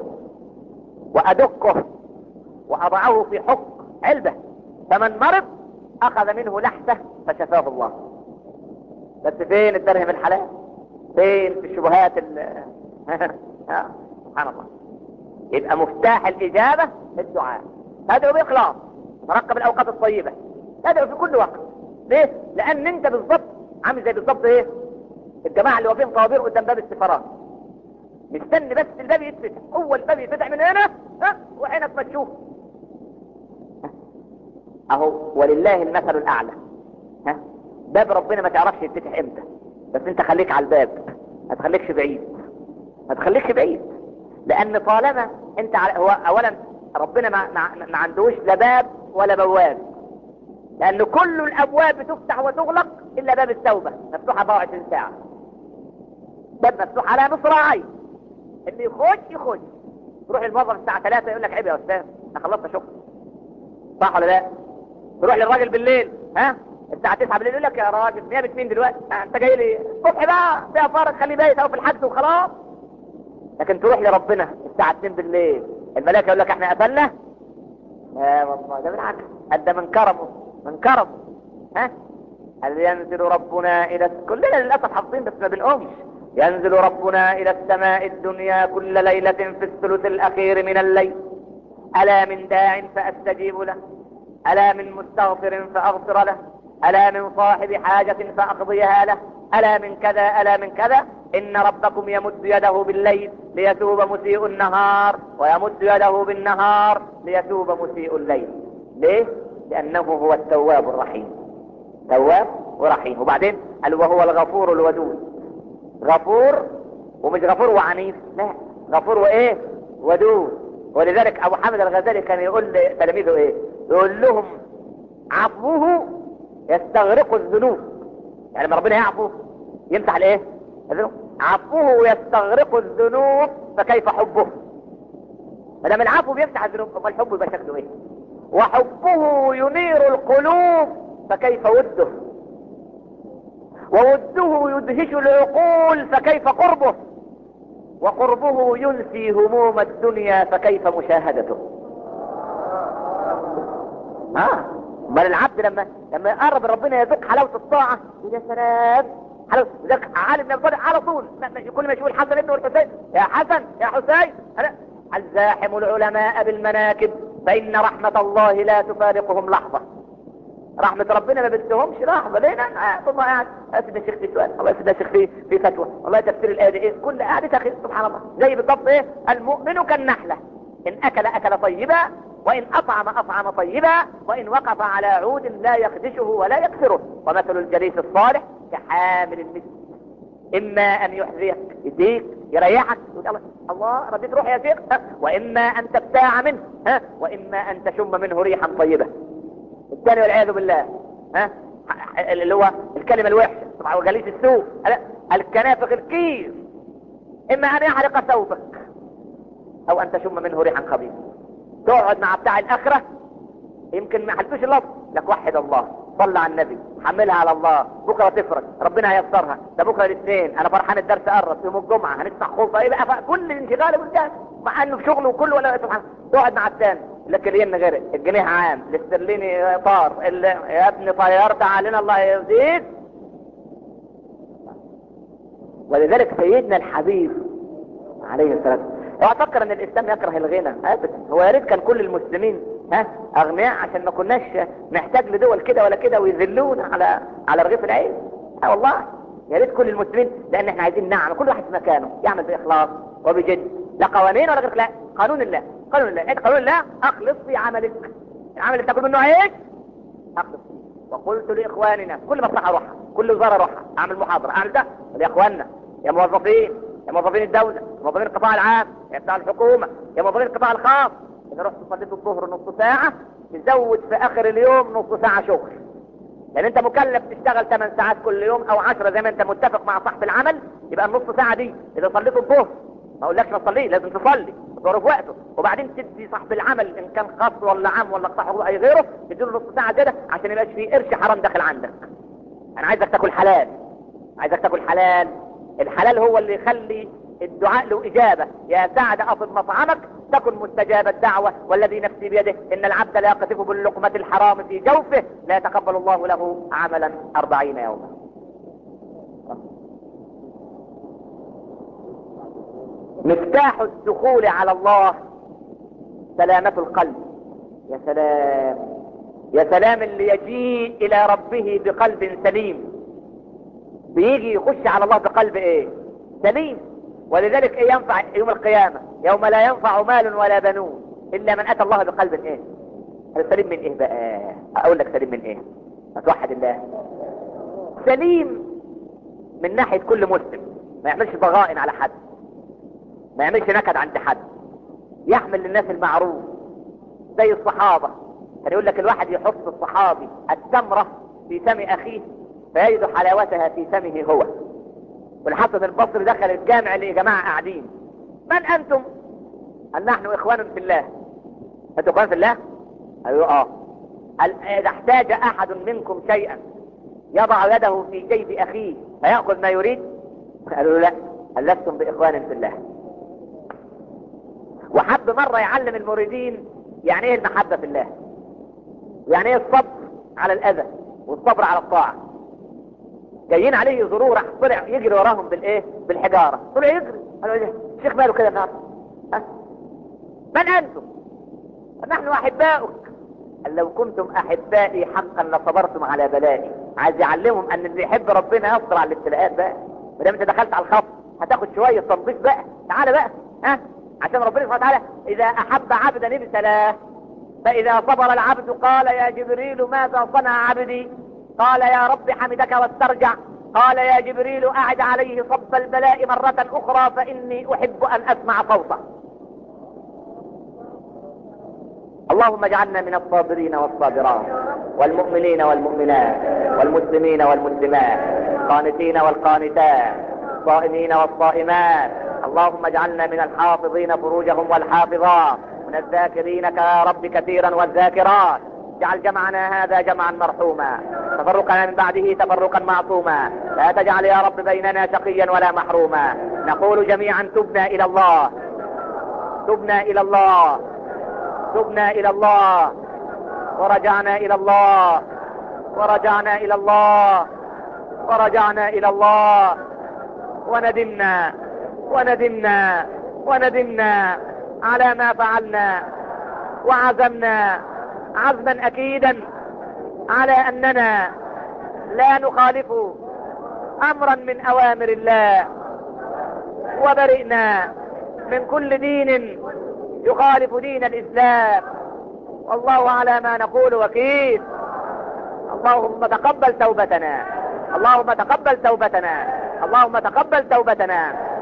وأدقه وأضعه في حق علبة فمن مرض أخذ منه لحسة فشفاه الله بس فين الدرهم الحلال فين في الشبهات ال آه، سبحان الله يبقى مفتاح الإجابة الدعاء تدعو بإخلاص ترقب الأوقات الطيبة تدعو في كل وقت ليه؟ لأن أنت بالضبط عامل زي بالضبط إيه؟ الجماعة اللي واقفين طوابير قدام باب السفارات مستني بس الباب يتفتح هو الباب يتفتح من هنا ها وعينك ما تشوف اهو ولله المثل الاعلى ها باب ربنا ما تعرفش يتفتح امتى بس انت خليك على الباب ما تخليكش بعيد ما تخليكش بعيد لان طالما انت على هو اولا ربنا ما, ما, ما عندوش لا باب ولا بواب لان كل الابواب بتفتح وتغلق الا باب التوبه مفتوح 24 ساعه باب مفتوح على مصراعي اللي يخش يخش تروح الموظف الساعه 3 يقول لك عيب يا استاذ انا خلصت شغل صح ولا لا تروح للراجل بالليل ها الساعة 9 بالليل يقول لك يا راجل نيابة مين دلوقتي؟ آه انت جاي لي الصبح بقى فيها فارغ خلي بايت او في الحج وخلاص لكن تروح لربنا الساعة 2 بالليل الملائكة يقول لك احنا قتلنا لا والله ده بالعكس قد من كرمه من كرمه ها هل ينزل ربنا الى كلنا للاسف حافظين بس ما بنقومش ينزل ربنا الى السماء الدنيا كل ليلة في الثلث الاخير من الليل الا من داع فاستجيب له ألا من مستغفر فأغفر له ألا من صاحب حاجة فأقضيها له ألا من كذا ألا من كذا إن ربكم يمد يده بالليل ليتوب مسيء النهار ويمد يده بالنهار ليتوب مسيء الليل ليه؟ لأنه هو التواب الرحيم تواب ورحيم وبعدين قال وهو الغفور الودود غفور ومش غفور وعنيف لا غفور وإيه ودود ولذلك أبو حامد الغزالي كان يقول لتلاميذه إيه يقول لهم عفوه يستغرق الذنوب يعني لما ربنا يعفو يمسح الايه الذنوب عفوه يستغرق الذنوب فكيف حبه ما دام العفو بيمسح الذنوب امال الحب يبقى شكله ايه وحبه ينير القلوب فكيف وده ووده يدهش العقول فكيف قربه وقربه ينسي هموم الدنيا فكيف مشاهدته اه امال العبد لما لما يقرب ربنا يذوق حلاوه الطاعه يا سلام حلاوه ذاك عالم بن ابي طالب على طول ما- ما- كل ما يشوف الحسن ابنه والحسين يا حسن يا حسين أنا الزاحم العلماء بالمناكب فان رحمه الله لا تفارقهم لحظه رحمة ربنا ما بتسهمش لحظة ليه؟ أنا قاعد والله قاعد أسد الشيخ في سؤال الله يسد الشيخ في في فتوى الله تفسير الآية دي إيه كل قاعدة أخي سبحان الله زي بالضبط إيه المؤمن كالنحلة إن أكل أكل طيبا وإن أطعم أطعم طيبا وإن وقف على عود لا يخدشه ولا يكسره ومثل الجليس الصالح كحامل المسك إما أن يحذيك يديك يريحك يقول الله الله رديت روح يا شيخ ها؟ واما ان تبتاع منه ها واما ان تشم منه ريحا طيبه الثاني والعياذ بالله ها اللي هو الكلمه الوحشه طبعا هو جليس السوء لا الكنافق الكير اما ان يحرق ثوبك او ان تشم منه ريحا خبيث تقعد مع بتاع الاخره يمكن ما حلتوش اللفظ لك وحد الله صلى على النبي حملها على الله بكره تفرج ربنا هيسرها ده بكره الاثنين انا فرحان الدرس قرب يوم الجمعه هنفتح خلطه ايه بقى كل انشغاله بالجهاز مع انه في شغله وكله ولا سبحان تقعد مع الثاني لك الين غير الجنيه عام الاسترليني طار ال- يا ابني طيرت علينا الله يزيد ولذلك سيدنا الحبيب عليه الصلاه والسلام اوعى تفكر ان الاسلام يكره الغنى ابدا هو يا ريت كان كل المسلمين ها اغنياء عشان ما كناش نحتاج لدول كده ولا كده ويذلونا على على رغيف العيش اه والله يا ريت كل المسلمين لان احنا عايزين نعم كل واحد في مكانه يعمل باخلاص وبجد لا قوانين ولا غير لا قانون الله قانون الله انت قانون الله اخلص في عملك العمل اللي بتاكل منه عيش اخلص فيه وقلت لاخواننا كل مصلحه اروحها كل وزاره اروحها اعمل محاضره اعمل ده يا اخواننا يا موظفين يا موظفين الدوله يا موظفين القطاع العام يا بتاع الحكومه يا موظفين القطاع الخاص اذا رحت صليت الظهر نص ساعه تزود في اخر اليوم نص ساعه شغل لان انت مكلف تشتغل 8 ساعات كل يوم او 10 زي ما انت متفق مع صاحب العمل يبقى النص ساعه دي اذا صليت الظهر ما اقولكش ما تصليه لازم تصلي الظهر في وقته وبعدين تدي صاحب العمل ان كان خاص ولا عام ولا قطاع حقوق اي غيره تديله نص ساعه زياده عشان يبقاش فيه قرش حرام داخل عندك انا عايزك تاكل حلال عايزك تاكل حلال الحلال هو اللي يخلي الدعاء له إجابة يا سعد أطب مطعمك تكن مستجاب الدعوة والذي نفسي بيده إن العبد لا يقذف باللقمة الحرام في جوفه لا يتقبل الله له عملا أربعين يوما مفتاح الدخول على الله سلامة القلب يا سلام يا سلام اللي يجيء إلى ربه بقلب سليم بيجي يخش على الله بقلب ايه سليم ولذلك ايه ينفع يوم القيامة يوم لا ينفع مال ولا بنون الا من اتى الله بقلب ايه هذا سليم من ايه بقى اقول لك سليم من ايه اتوحد الله سليم من ناحية كل مسلم ما يعملش ضغائن على حد ما يعملش نكد عند حد يحمل للناس المعروف زي الصحابة كان يقول لك الواحد يحط الصحابي التمرة في فم اخيه فيجد حلاوتها في فمه هو والحسن البصري دخل الجامع اللي يا جماعة قاعدين من انتم قال نحن اخوان في الله انتوا اخوان في الله قالوا اه قال اذا احتاج احد منكم شيئا يضع يده في جيب اخيه فيأخذ ما يريد قالوا لا قال لستم باخوان في الله وحب مرة يعلم المريدين يعني ايه المحبة في الله يعني ايه الصبر على الاذى والصبر على الطاعة جايين عليه يزوروه راح طلع يجري وراهم بالايه بالحجارة طلع يجري قالوا ايه الشيخ ماله كده النهارده ها؟ من انتم نحن احباؤك قال لو كنتم احبائي حقا لصبرتم على بلائي عايز يعلمهم ان اللي يحب ربنا يصبر على الابتلاءات بقى ما دام انت دخلت على الخط هتاخد شويه تنظيف بقى تعالى بقى ها عشان ربنا سبحانه وتعالى اذا احب عبدا ابتلاه فاذا صبر العبد قال يا جبريل ماذا صنع عبدي قال يا رب حمدك واسترجع قال يا جبريل اعد عليه صب البلاء مرة اخرى فاني احب ان اسمع صوته اللهم اجعلنا من الصابرين والصابرات والمؤمنين والمؤمنات والمسلمين والمسلمات القانتين والقانتات الصائمين والصائمات اللهم اجعلنا من الحافظين فروجهم والحافظات من الذاكرينك يا رب كثيرا والذاكرات اجعل جمعنا هذا جمعا مرحوما تفرقنا من بعده تفرقا معصوما لا تجعل يا رب بيننا شقيا ولا محروما نقول جميعا تبنا الى الله تبنا الى الله تبنا الى الله ورجعنا الى الله ورجعنا الى الله ورجعنا الى الله وندمنا وندمنا وندمنا على ما فعلنا وعزمنا عزما اكيدا على اننا لا نخالف امرا من اوامر الله وبرئنا من كل دين يخالف دين الاسلام والله على ما نقول وكيل اللهم تقبل توبتنا اللهم تقبل توبتنا اللهم تقبل توبتنا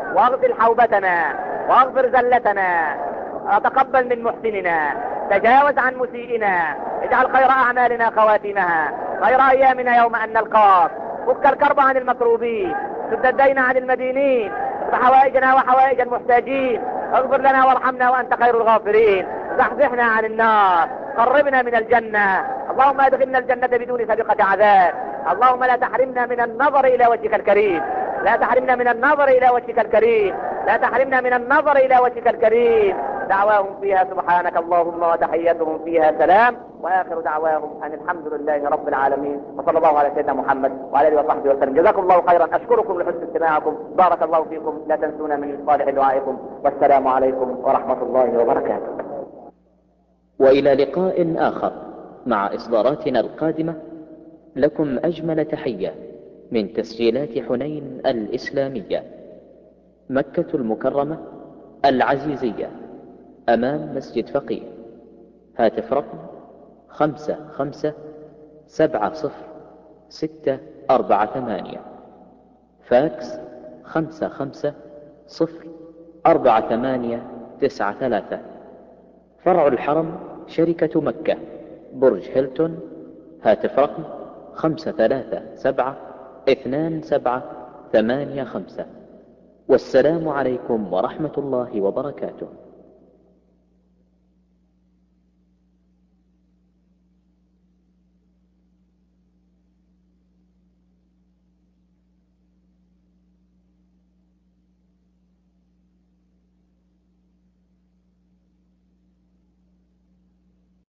واغسل حوبتنا واغفر زلتنا وتقبل من محسننا تجاوز عن مسيئنا اجعل خير اعمالنا خواتمها خير ايامنا يوم ان نلقاك فك الكرب عن المكروبين سد الدين عن المدينين حوائجنا وحوائج المحتاجين اغفر لنا وارحمنا وانت خير الغافرين زحزحنا عن النار قربنا من الجنة اللهم ادخلنا الجنة بدون سابقة عذاب اللهم لا تحرمنا من النظر الى وجهك الكريم لا تحرمنا من النظر الى وجهك الكريم لا تحرمنا من النظر الى وجهك الكريم دعواهم فيها سبحانك اللهم وتحياتهم فيها سلام واخر دعواهم ان الحمد لله رب العالمين وصلى الله على سيدنا محمد وعلى اله وصحبه وسلم جزاكم الله خيرا اشكركم لحسن استماعكم بارك الله فيكم لا تنسونا من صالح دعائكم والسلام عليكم ورحمه الله وبركاته والى لقاء اخر مع اصداراتنا القادمه لكم اجمل تحيه من تسجيلات حنين الاسلاميه مكه المكرمه العزيزيه امام مسجد فقيه هاتف رقم خمسة خمسة سبعة صفر ستة أربعة ثمانية فاكس خمسة خمسة صفر أربعة ثمانية تسعة ثلاثة فرع الحرم شركة مكة برج هيلتون هاتف رقم خمسة ثلاثة سبعة اثنان سبعة ثمانية خمسة والسلام عليكم ورحمة الله وبركاته